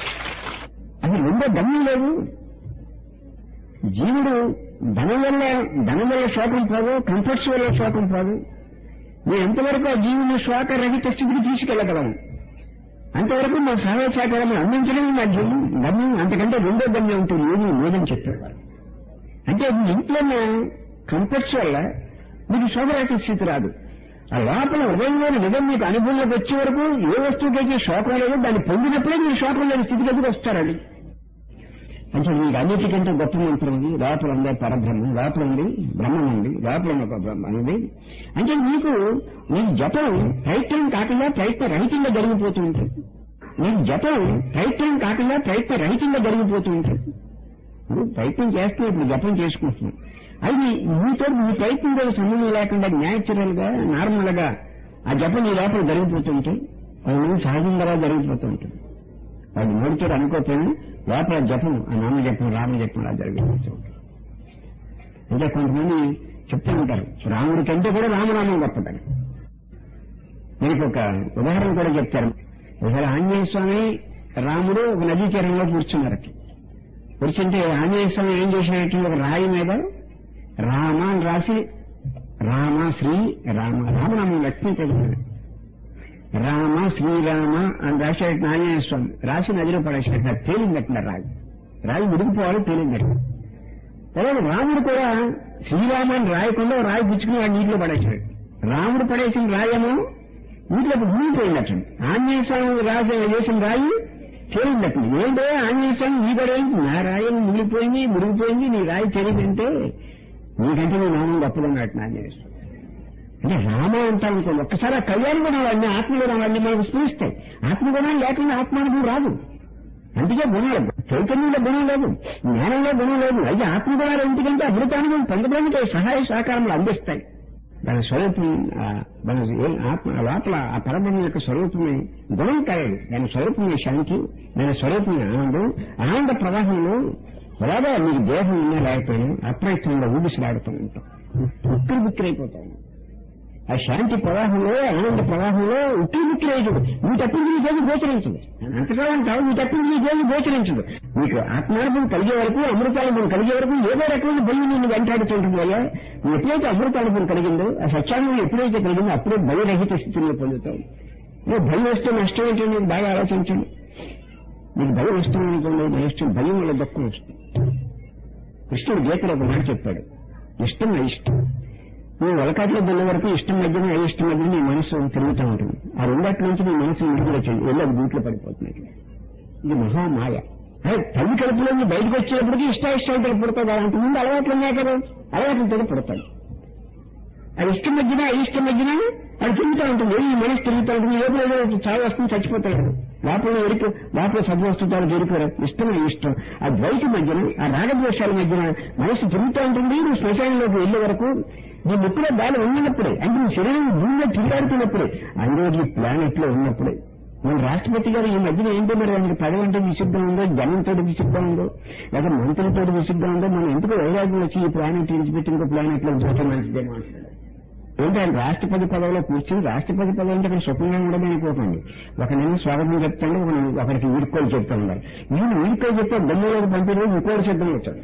అది రెండో గమ్యం లేదు జీవుడు ధనం వల్ల ధనం వల్ల శోకం పోదు కంఫర్ట్స్ వల్ల శోకం పోదు మేము ఎంతవరకు ఆ జీవుని శోక రహిత స్థితికి తీసుకెళ్లగలము అంతవరకు మా సహాయ సహకారం అందించడం మా జీవం గమ్యం అంతకంటే రెండో గమ్యం ఉంటుంది ఏమీ లేదని చెప్పేవారు అంటే మీ ఇంట్లో ఉన్న కంఫర్ట్స్ వల్ల మీకు శోభరహిత స్థితి రాదు ఆ లోపల హృదయంలోని నిజం మీకు అనుభవంలోకి వచ్చే వరకు ఏ వస్తువుకైతే శోకం లేదో దాన్ని పొందినప్పుడే మీరు శోకం లేని స్థితికి ఎదురు వస్తారండి అంటే మీకు అన్నిటికంటే గొప్ప మంత్రం ఉంది లోపల ఉందే పరబ్రహ్మం లోపల ఉంది బ్రహ్మం ఉంది లోపల ఉన్న ఒక బ్రహ్మ అనేది అంటే మీకు మీ జపం ప్రయత్నం కాకుండా ప్రయత్న రహితంగా జరిగిపోతూ ఉంటుంది మీ జపం ప్రయత్నం కాకుండా ప్రయత్న రహితంగా జరిగిపోతూ ఉంటుంది ఇప్పుడు ప్రయత్నం చేస్తున్నా ఇప్పుడు జపం చేసుకుంటున్నాం అది మీతో మీ ప్రయత్నంతో సంబంధం లేకుండా న్యాచురల్ గా నార్మల్ గా ఆ జపం నీ లోపల జరిగిపోతుంటే అది సహజంగా జరిగిపోతూ ఉంటుంది వాడు నోటితో అనుకోకపోయినా లోపల జపం ఆ నామ జపం రామ జపం అలా జరిగిపోతూ ఉంటుంది అంటే కొంతమంది చెప్తూ ఉంటారు రాముడి కంటే కూడా రామనామం గొప్పదని మీకు ఒక ఉదాహరణ కూడా చెప్తారు ఒకసారి ఆంజనేయ స్వామి రాముడు ఒక నదీ తీరంలో కూర్చున్నారట కూర్చుంటే ఆంజనేయ స్వామి ఏం చేసినట్టు ఒక రాయి మీద రామ అని రాసి రామ శ్రీ రామ రామనామం లక్ష్మీ చదివాడు రామ శ్రీరామ అని రాసేట ఆంజనేయ స్వామి రాసి నదిలో పడేసినట్టు తేలిందట్టిన రాయి రాయి ముడిగిపోవాలి తేలిందట తర్వాత రాముడు కూడా శ్రీరామ అని రాయకుండా రాయి పుచ్చుకుని వాడు నీటిలో పడేసాడు రాముడు పడేసిన రాయేమో నీటిలోకి మునిగిపోయినట్టు ఆంజనేయ స్వామి రాజు చేసిన రాయి తేలిందట్టు ఏంటో ఆంజనేయ స్వామి నీ పడేంటి నా రాయి మునిగిపోయింది మునిగిపోయింది నీ రాయి తెలియదంటే నీకంటే నీ నామం గొప్పదన్నట్టు ఆంజనేయ స్వామి అంటే రామ అంటాం అనుకోండి ఒక్కసారి ఆ కళ్యాణ గుణాలు అన్ని ఆత్మగుణాలు అన్ని మనకు స్ఫూరిస్తాయి ఆత్మగుణాలు లేకుండా ఆత్మానుభవం రాదు అందుకే గుణాలు చైతన్యంలో గుణం లేదు జ్ఞానంలో గుణం లేదు అయితే ఆత్మగుణాలు ఎందుకంటే అమృతానుభవం పొందడానికి సహాయ సహకారములు అందిస్తాయి దాని స్వరూపం ఆ, దాని ఏ- ఆత్మ లోపల ఆ పరబ్రహ్మ యొక్క స్వరూపమే గుణం కాదు దాని స్వరూపమే శాంతి దాని స్వరూపమే ఆనందం ఆనంద ప్రవాహంలో అలాగే మీకు దేహం ఉన్నా లేకపోయినా అప్రయత్నంగా ఊగిసలాడుతూ ఉంటాం ఉక్కిరి బిక్కిరైపోతాం ఆ శాంతి ప్రవాహంలో ఆనంద ప్రవాహంలో ఉక్కిరి బిక్కిరైతుడు నీ తప్పించి నీ జోగి గోచరించదు అంతగా అంటావు నీ తప్పించి నీ జోగి గోచరించదు నీకు ఆత్మానుభవం కలిగే వరకు అమృతానుభవం కలిగే వరకు ఏదో రకమైన భయం నిన్ను వెంటాడుతుంటుంది అయ్యా నువ్వు ఎప్పుడైతే అమృతానుభవం కలిగిందో ఆ సత్యానుభవం ఎప్పుడైతే కలిగిందో అప్పుడే భయరహిత స్థితిని పొందుతావు నువ్వు భయం వస్తే నష్టం ఏంటో నీకు బాగా ఆలోచించండి నీకు భయం వస్తుంది అనుకోండి నష్టం భయం వల్ల దుఃఖం వస్తుంది కృష్ణుడు గీతలో ఒక మాట చెప్పాడు ఇష్టం అయిష్టం నువ్వు వలకాట్లో వెళ్ళే వరకు ఇష్టం మధ్యన అయిష్టం మధ్యన నీ మనసు తిరుగుతూ ఉంటుంది ఆ రెండటి నుంచి నీ మనసు విడుదల చేయి వెళ్ళి అది దీంట్లో పడిపోతున్నాయి ఇది మహామాయ అదే తల్లి కడుపులో నుంచి బయటకు వచ్చేటప్పటికి ఇష్ట ఇష్టాలతో పుడతాడు అలాంటి ముందు అలవాట్లు ఉన్నాయి కదా అలవాట్లతో పుడతాడు అది ఇష్టం మధ్యన అయిష్టం మధ్యన అది తిరుగుతూ ఉంటుంది ఈ మనసు తిరుగుతూ ఉంటుంది ఏదో ఏదో చావు వస్తుంది చచ్చిపోతాడు లోపల ఎరుపు లోపల సద్వస్తుతాలు దొరికారు ఇష్టం ఇష్టం ఆ ద్వైత మధ్యన ఆ రాగద్వేషాల మధ్యన మనసు తిరుగుతూ ఉంటుంది నువ్వు శ్మశానంలోకి వెళ్లే వరకు నీ ముక్కులో గాలి ఉన్నప్పుడే అంటే నీ శరీరం భూమిలో తిరిగాడుతున్నప్పుడే అందులో ఈ ప్లానెట్ లో ఉన్నప్పుడే మన రాష్ట్రపతి గారు ఈ మధ్యన ఏంటో మరి ఆయనకి పదవి అంటే విసిద్ధం ఉందో జనంతో విసిద్ధం ఉందో లేదా మంత్రులతో విసిద్ధం ఉందో మనం ఎందుకు వైరాగ్యం వచ్చి ఈ ప్లానెట్ విడిచిపెట్టి ఇంకో ప్లానెట్ లో పోతే మంచిదేమో అంటున్నాడు ఏంటి ఆయన రాష్ట్రపతి పదవిలో కూర్చుని రాష్ట్రపతి పదవి అంటే అక్కడ సుఖంగా ఉండడం అనుకోకండి ఒకరిని స్వాగతం చెప్తాడు ఒకరిని ఒకరికి వీడుకోలు చెప్తా ఉన్నారు నేను వీడుకోలు చెప్తే దమ్ములోకి పంపిణీ ఇంకోటి సిద్ధం వచ్చాడు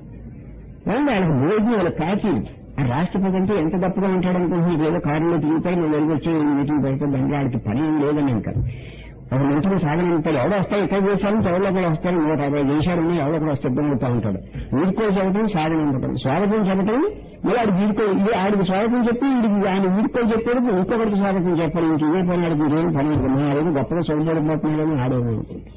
ఏమంటే ఆయనకు భోజనం వాళ్ళ ప్యాకేజ్ ఆ రాష్ట్రపతి అంటే ఎంత తప్పుగా ఉంటాడు అనుకుంటున్నాను ఏదో కారులో తిరుగుతాయి నువ్వు వెళ్ళి వచ్చి మీటింగ్ పెడితే దానికి ఆడికి పని ఏం లేదని ఇంకా ఒక మంత్రులు సాగనంటాడు ఎవడో వస్తాయి ఇక్కడ చేశారు ఎవరో కూడా వస్తారు నూట యాభై దేశాలు ఎవరో కూడా సిద్ధం అవుతా ఉంటాడు వీడుకో చెప్పడం సాగనంపడం స్వాగతం చెప్పడం మళ్ళీ ఆడికి వీడుకో ఇది ఆడికి స్వాగతం చెప్పి వీడికి ఆయన వీడుకో చెప్పాడు ఇంకొకరికి స్వాగతం చెప్పాలి ఇంక ఇదే పని ఆడికి ఇదేం పని లేదు. మా ఆడేది గొప్పగా సౌందర్యపోతున్నాడని ఆడేది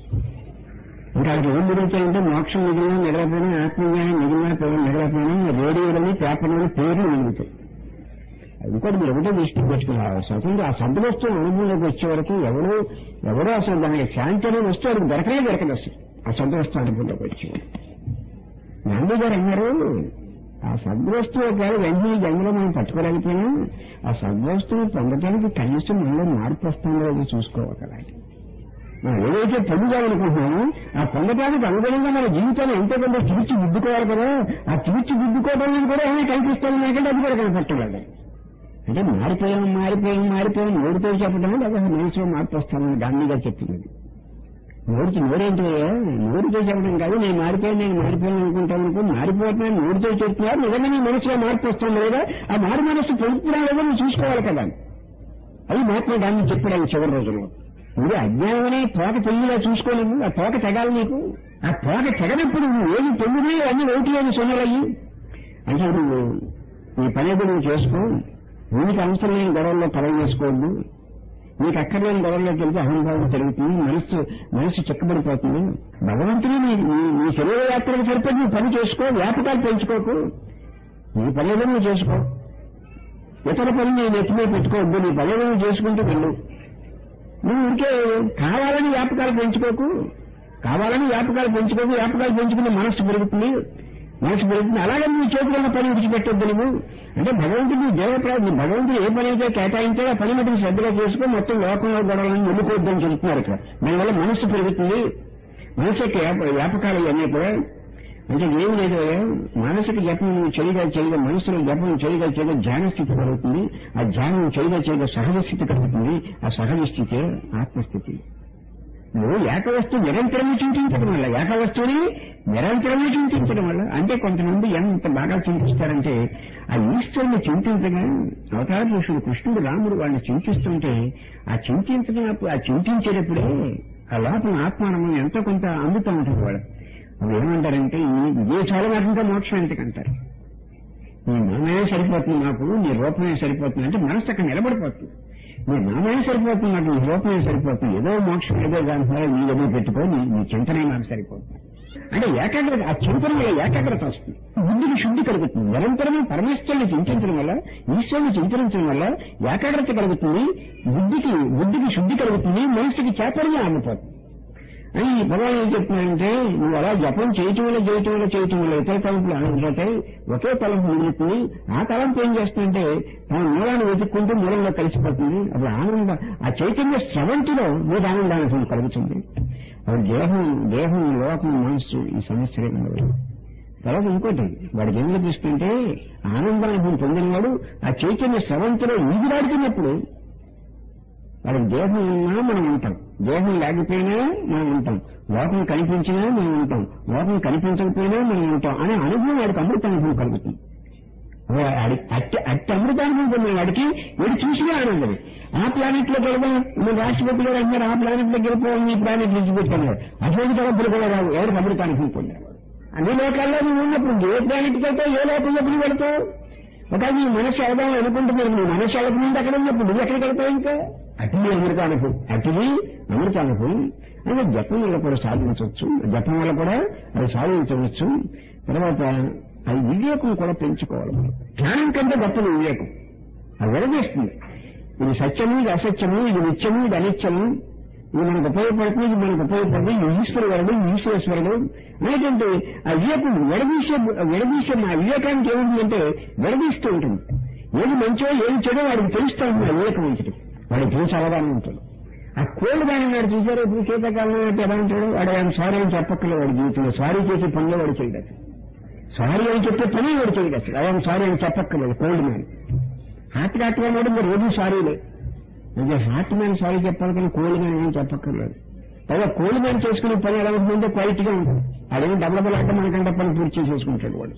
ఇంకా ఆడికి ఏం మిగులుతాయంటే మోక్షం మిగిలిన మిగలపోయినా ఆత్మజ్ఞానం మిగిలిన పోయిన మిగలపోయినా రేడియోలని పేపర్లని పేర్లు మిగులుతాయి ఇంకోటి మీరు ఒకటే దృష్టికి పెట్టుకున్నారు స్వతంత్ర ఆ సంత వస్తువు అనుభవంలోకి వచ్చే వరకు ఎవరు ఎవరో అసలు దానికి శాంతి అనేది వస్తే వాడికి దొరకనే దొరకదు అసలు ఆ సంత వస్తువు అనుభవంలోకి వచ్చి గాంధీ గారు అన్నారు ఆ సద్వస్తువు ఒకవేళ వెంటనే ఈ జన్మలో మనం పట్టుకోలేకపోయినా ఆ సద్వస్తువు పొందడానికి కనీసం మనలో మార్పు వస్తుందో లేదో చూసుకోవాలి కదా మనం ఏదైతే పొందుదామనుకుంటున్నామో ఆ పొందడానికి అనుగుణంగా మన జీవితాన్ని ఎంతో కొంత తీర్చి దిద్దుకోవాలి కదా ఆ తీర్చి దిద్దుకోవడం కూడా ఏమైనా కనిపిస్తుంది నాకంటే అది కూడా కనపట్టలేదు అంటే మారిపోయాం మారిపోయాం మారిపోయాం నోటితో చెప్పడం లేదా మనసులో మార్పు వస్తామని గాంధీ గారు చెప్పింది నోటికి నోరేంటి నోటితో చెప్పడం కాదు నేను మారిపోయాను నేను మారిపోయాను అనుకుంటాను అనుకో మారిపోతున్నాను నోటితో చెప్తున్నారు నిజంగా నీ మనసులో మార్పు వస్తుంది లేదా ఆ మారు మనసు పొందుతున్నా లేదా నువ్వు చూసుకోవాలి కదా అది మహాత్మా గాంధీ చెప్పాడు ఆయన చివరి రోజుల్లో నువ్వు అజ్ఞానం అనే తోక పెళ్లిలా చూసుకోలేము ఆ తోక తెగాలి నీకు ఆ తోక తెగనప్పుడు నువ్వు ఏది పొందినా అన్ని ఒకటి అని సొన్నలయ్యి అంటే నువ్వు నీ పని ఏదో నువ్వు చేసుకో నీకు అవసరం లేని గొడవల్లో పొలం చేసుకోవద్దు నీకు అక్కర్లేని గొడవల్లోకి వెళ్తే అహంభావం జరుగుతుంది మనస్సు మనస్సు చెక్కబడిపోతుంది భగవంతుని నీ నీ- నీ శరీర యాత్రకు సరిపడి నువ్వు పని చేసుకో వ్యాపకాలు పెంచుకోకు నీ పని ఏదో నువ్వు చేసుకో ఇతర పని నీ నెత్తిమీ పెట్టుకోవద్దు నీ పని ఏదో నువ్వు చేసుకుంటూ వెళ్ళు నువ్వు ఇంకే కావాలని వ్యాపకాలు పెంచుకోకు కావాలని వ్యాపకాలు పెంచుకోకు వ్యాపకాలు పెంచుకుని మనస్సు పెరుగుతుంది మనసు పెరుగుతుంది అలాగే నువ్వు చేతుకున్న పని విడిచిపెట్టొద్దు నువ్వు అంటే భగవంతుడు దేవప్రాజు భగవంతుడు ఏ పని అయితే కేటాయించాడో ఆ పని మటుకు శ్రద్ధగా చేసుకో మొత్తం లోకంలో గొడవలను వెళ్ళిపోద్దని చెబుతున్నారు ఇక్కడ దానివల్ల మనస్సు పెరుగుతుంది మనసు యొక్క వ్యాప- వ్యాపకాలు ఇవన్నీ కూడా అంటే ఏం లేదు అయ్యా. మానసిక జపం నువ్వు చేయగా చేయగా మనసులో జపం చేయగా చేయగా ధ్యాన స్థితి కలుగుతుంది ఆ ధ్యానం చేయగా చేయగా సహజ స్థితి కలుగుతుంది ఆ సహజ స్థితే ఆత్మస్థితి నువ్వు ఏకవస్తువు నిరంతరము చింతించడం వల్ల ఏకవస్తువుని నిరంతరము చింతించడం వల్ల అంటే కొంతమంది ఎంత బాగా చింతిస్తారంటే ఆ ఈశ్వరుని చింతించగా అవతార పురుషుడు కృష్ణుడు రాముడు వాళ్ళని చింతిస్తుంటే ఆ చింతించినప్పుడు ఆ చింతించేటప్పుడే ఆ లోపల ఆత్మానం ఎంతో కొంత అందుతూ ఉంటుంది వాడు అవి ఏమంటారంటే ఈ ఇదే చాలా నాకు ఇంకా మోక్షం ఎందుకంటారు నీ నామే సరిపోతుంది నాకు నీ రూపమే సరిపోతుంది అంటే మనసు అక్కడ నిలబడిపోతుంది నీ నామే సరిపోతుంది నాకు నీ రూపమే సరిపోతుంది ఏదో మోక్షం ఏదో దాంట్లో నీ ఏదో పెట్టుకో నీ నీ చింతనే నాకు సరిపోతుంది అంటే ఏకాగ్రత ఆ చింతన వల్ల ఏకాగ్రత వస్తుంది బుద్ధికి శుద్ధి కలుగుతుంది నిరంతరము పరమేశ్వరుని చింతించడం వల్ల ఈశ్వరుని చింతించడం వల్ల ఏకాగ్రత కలుగుతుంది బుద్ధికి బుద్ధికి శుద్ధి కలుగుతుంది మనసుకి చాపర్యం ఆగిపోతుంది అని భగవాన్ ఏం చెప్తున్నారంటే నువ్వు అలా జపం చేయటం వల్ల చేయటం వల్ల చేయటం వల్ల ఇతర తలంపులు ఆనందపోతాయి ఒకే తలంపు మిగులుతుంది ఆ తలంపు ఏం చేస్తుందంటే తన మూలాన్ని వెతుక్కుంటూ మూలంలో కలిసిపోతుంది అప్పుడు ఆనంద ఆ చైతన్య స్రవంతిలో మీద ఆనందానికి కలుగుతుంది అప్పుడు దేహం దేహం లోకం మనస్సు ఈ సమస్యలే ఉండవు తర్వాత ఇంకోటి వాడికి ఏం లభిస్తుంటే ఆనందానుభవం పొందినవాడు ఆ చైతన్య స్రవంతిలో ఈగిరాడుతున్నప్పుడు వాడికి దేహం ఉన్నా మనం ఉంటాం దేహం లేకపోయినా మనం ఉంటాం లోకం కనిపించినా మనం ఉంటాం లోకం కనిపించకపోయినా మనం ఉంటాం అనే అనుభవం వాడికి అమృత అనుభవం కలుగుతుంది వాడి- అట్టి అట్టి అమృతానుభవం పొందిన వాడికి వీడు చూసినా ఆనందమే ఆ ప్లానెట్ లోకి వెళ్దాం మన రాష్ట్రపతి గారు అన్నారు ఆ ప్లానెట్ లోకి వెళ్ళిపోవాలి ఈ ప్లానెట్ విడిచిపెట్టారు అటువంటి తరపులు కూడా రావు ఎవరికి అమృతానుభవం పొందినవాడు అన్ని లోకాల్లో నువ్వు ఉన్నప్పుడు ఏ ప్లానెట్కి వెళ్తావు ఏ లోకంలోకి నువ్వు వెళ్తావు ఒకవేళ నీ మనసు వెళ్దాం అనుకుంటున్నావు నీ మనసు వెళ్ళకముందు అక్కడ ఉన్నప్పుడు నువ్వు ఎక్కడికి వెళ్తావు ఇంకా అటుని అమృతానుభవం అటుని అమృతానుభవం అంటే జపం వల్ల కూడా సాధించవచ్చు జపం వల్ల కూడా అది సాధించవచ్చు తర్వాత అది వివేకం కూడా పెంచుకోవాలి మనం జ్ఞానం కంటే గొప్పది వివేకం అది విడదీస్తుంది ఇది సత్యము ఇది అసత్యము ఇది నిత్యము ఇది అనిత్యము ఇది మనకు ఉపయోగపడుతుంది ఇది మనకు ఉపయోగపడుతుంది ఇది ఈశ్వరుడు ఇది ఈశ్వరేశ్వరుడు అనేటువంటి ఆ వివేకం విడదీసే విడదీసే మా వివేకానికి ఏముంటుందంటే విడదీస్తూ ఉంటుంది ఏది మంచో ఏది చెడో వాడికి తెలుస్తూ ఉంటుంది ఆ వివేకం ఉంటుంది వాడికి తెలిసి అవగాహన ఉంటుంది ఆ కోళ్ళు దాని వాడు చూసారు ఇప్పుడు శీతాకాలంలో అంటే ఎలా ఉంటాడు వాడు ఆయన సారీ అని చెప్పక్కర్లేదు వాడి జీవితంలో సారీ చేసే పనిలో వాడు చేయడు అసలు సారీ అని చెప్పే పని వాడు చేయడు అసలు ఆయన సారీ అని చెప్పక్కర్లేదు కోల్డ్ మ్యాన్ హార్ట్ డాక్టర్ అన్నాడు మరి రోజు సారీలే అంటే హార్ట్ మ్యాన్ సారీ చెప్పాలి కానీ కోల్డ్ మ్యాన్ ఏం చెప్పక్కర్లేదు పైగా కోల్డ్ మ్యాన్ చేసుకునే పని ఎలా ఉంటుందంటే క్వాలిటీగా ఉంటుంది అదేమో డబల్ డబల్ అంటే మనకంటే పని పూర్తి చేసేసుకుంటాడు వాడు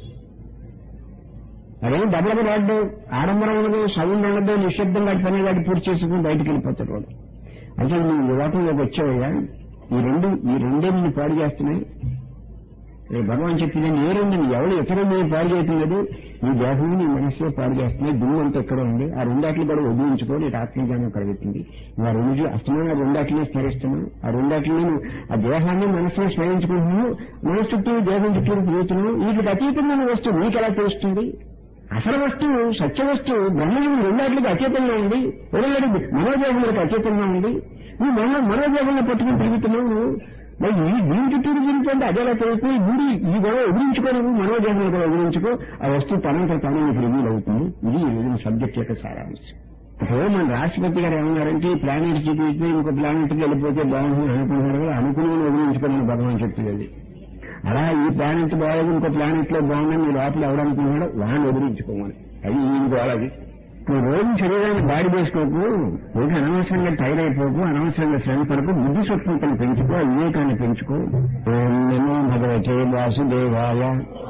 అదేమో డబల్ డబల్ ఆడు ఆడంబరం ఉండదు సౌండ్ ఉండదు నిశ్శబ్దం వాడి పని వాడి పూర్తి చేసుకుని బయటికి వెళ్ళిపోతాడు వాడు అంటే నువ్వు యువతంలోకి వచ్చావయ్యా ఈ రెండు ఈ రెండే నిన్ను పాడు చేస్తున్నాయి రేపు భగవాన్ చెప్పింది ఏ రెండు ఎవరు ఇతరులు నేను పాడు చేయటం లేదు నీ దేహం నీ మనస్సే పాడు చేస్తున్నాయి దుమ్ము అంతా ఎక్కడ ఉంది ఆ రెండాట్లు కూడా వదిలించుకో నీకు ఆత్మజ్ఞానం కలుగుతుంది ఆ రెండు అస్తమానం ఆ రెండాట్లనే స్మరిస్తున్నావు ఆ రెండాట్లని నువ్వు ఆ దేహాన్ని మనస్సుని స్మరించుకుంటున్నావు మనసు చుట్టూ దేహం చుట్టూ తిరుగుతున్నావు వీటికి అతీతమైన వస్తువు నీకు ఎలా తెలుస్తుంది అసలు వస్తువు సత్య వస్తువు బ్రహ్మం రెండాట్లకి అతీతంగా ఉంది వదిలేడు మనోదేహములకు అతీతంగా ఉంది నువ్వు మనో మనోదేహంలో పట్టుకుని తిరుగుతున్నావు నువ్వు మరి ఈ దీని చుట్టూ తిరుగుతుంటే అదేలా తెలుస్తుంది గుడి ఈ గొడవ ఎదిరించుకో నువ్వు మనోజన్మలు కూడా ఎదిరించుకో ఆ వస్తువు తనంత తనే నీకు రివీల్ అవుతుంది ఇది ఈ సబ్జెక్ట్ యొక్క సారాంశం ఇప్పుడు మన రాష్ట్రపతి గారు ఏమన్నారంటే ఈ ప్లానెట్ చూపిస్తే ఇంకో ప్లానెట్కి వెళ్ళిపోతే బాగుంటుంది అనుకున్నారు కదా అనుకుని వదిలించుకోమని భగవాన్ చెప్తుంది అలా ఈ ప్లానెట్ బాగాలేదు ఇంకో ప్లానెట్ లో బాగుందని మీ లోపల ఎవడనుకున్నాడో వాడిని వదిలించుకోమని అది ఈయన గోళది నువ్వు రోజు శరీరాన్ని బాడీ చేసుకోకు రోజు అనవసరంగా టైర్ అయిపోకు అనవసరంగా శ్రమ పడకు బుద్ధి స్వచ్ఛతను పెంచుకో వివేకాన్ని పెంచుకో ఓం నమో భగవతే వాసుదేవాయ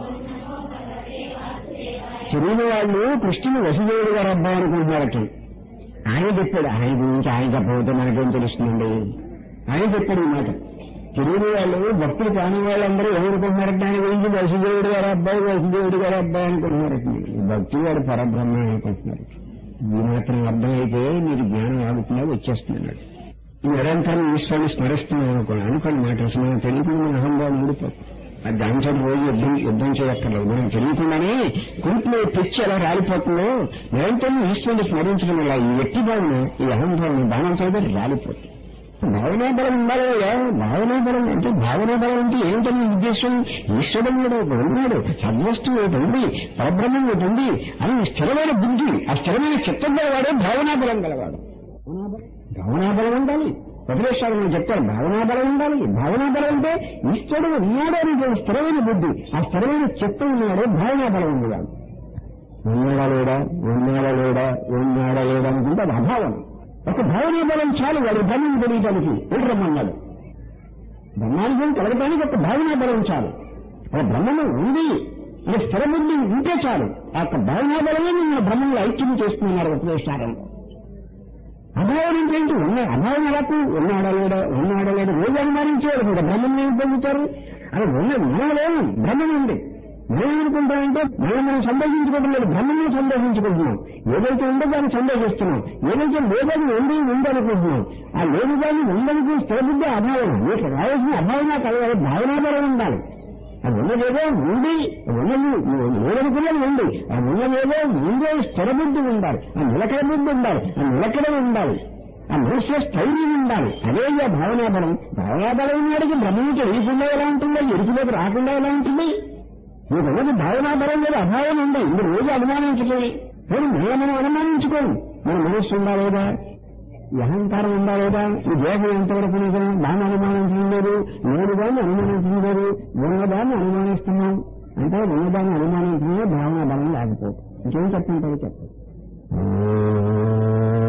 తెలియని వాళ్ళు కృష్ణుని వసుదేవుడు గారు అబ్బా అనుకుంటున్నారట ఆయన చెప్పాడు ఆయన గురించి ఆయన చెప్పకపోతే మనకేం తెలుస్తుందండి ఆయన చెప్పాడు ఈ మాట తెలియని వాళ్ళు భక్తులు కాని వాళ్ళందరూ ఏమనుకుంటున్నారంటే ఆయన గురించి వసుదేవుడు గారు అబ్బాయి వసుదేవుడు గారు అబ్బాయి అనుకుంటున్నారట భక్తులు వాడు పరబ్రహ్మ అనుకుంటున్నారు ఈ మాత్రం అర్థమైతే మీకు జ్ఞానం ఆగుతుందా వచ్చేస్తున్నాడు ఈ నిరంతరం ఈశ్వరుని స్మరిస్తున్నాం అనుకోండి అనుకోండి మాట అసలు మనం తెలియకుండా మన అహంభావం ఊడిపోతుంది అది దాంతో రోజు యుద్ధం యుద్ధం చేయక్కర్లేదు మనం తెలియకుండానే కురుపులో తెచ్చి ఎలా రాలిపోతుందో నిరంతరం ఈశ్వరుని స్మరించడం వల్ల ఈ వ్యక్తి భావన ఈ అహంభావం బాణం చేయడం రాలిపోతుంది భావనా బలం ఉండాలి కదా భావనా బలం అంటే భావనా బలం అంటే ఏంటని ఉద్దేశం ఈశ్వరుడు కూడా ఒకడు ఉన్నాడు సద్వస్తువు ఒకటి ఉంది పరబ్రహ్మం ఒకటి ఉంది అని స్థిరమైన బుద్ధి ఆ స్థిరమైన చిత్తం గలవాడే భావనా బలం గలవాడు భావనా బలం ఉండాలి ఉపదేశాలను చెప్తారు భావనా బలం ఉండాలి భావనా బలం అంటే ఈశ్వరుడు ఉన్నాడు అనేటువంటి స్థిరమైన బుద్ధి ఆ స్థిరమైన చిత్తం ఉన్నాడు భావనా బలం ఉన్నవాడు ఉన్నాడా లేడా ఉన్నాడా లేడా ఉన్నాడా లేడా అనుకుంటే అది అభావం ఒక భావనా బలం చాలు వాడు బ్రహ్మం తెలియటానికి ఏంటి రమ్మన్నాడు బ్రహ్మానుభవం కలగటానికి ఒక భావనా బలం చాలు ఆ బ్రహ్మము ఉంది అది స్థిర బుద్ధి ఉంటే చాలు ఆ యొక్క భావనా బలమే నిన్న బ్రహ్మంలో ఐక్యం చేస్తున్నారు ఉపదేశారంలో అభావం ఏంటంటే ఉన్న అభావం ఎలాకు ఉన్నాడా లేడా ఉన్నాడా లేడా రోజు అనుమానించేవాడు కూడా బ్రహ్మం ఏం పొందుతారు అది ఉన్న మనం లేవు బ్రహ్మం ఉంది మనం ఏమనుకుంటామంటే మనం మనం సందేహించుకోవడం లేదు బ్రహ్మమే సందేహించుకుంటున్నాం ఏదైతే ఉందో దాన్ని సందేహిస్తున్నాం ఏదైతే లేదని ఉంది ఉందనుకుంటున్నాం ఆ లేదు దాన్ని ఉందనుకు స్థిరబుద్ధి అభావం మీకు రావాల్సిన అభావనా కలగాలి భావనాబలం ఉండాలి అది ఉన్నదేదో ఉంది ఉన్నది లేదనుకున్నది ఉంది ఆ ఉన్నదేదో ఉందే స్థిరబుద్ధి ఉండాలి ఆ నిలకడ బుద్ధి ఉండాలి ఆ నిలకడ ఉండాలి ఆ మనస్సు స్థైర్యం ఉండాలి అదే ఈ భావనాబలం భావనాబలం ఉన్నాడికి బ్రహ్మం తెలియకుండా ఎలా ఉంటుందో ఎరుపులోకి రాకుండా ఎలా ఉంటుంది మీకు ఉన్నది భావనాబలం లేదు అభావం ఉంది ఇది రోజు అనుమానించుకోండి నేను మనం అనుమానించుకోండి మన మనస్సు ఉందా లేదా ఈ అహంకారం ఉందా లేదా ఈ దేహం ఎంతవరకు నిజం దాన్ని అనుమానించడం లేదు నేను దాన్ని అనుమానించడం లేదు ఉన్నదాన్ని అనుమానిస్తున్నాం అంటే ఉన్నదాన్ని అనుమానించడమే భావన బలం లేకపోతే ఇంకేం చెప్తుంటారో చెప్పండి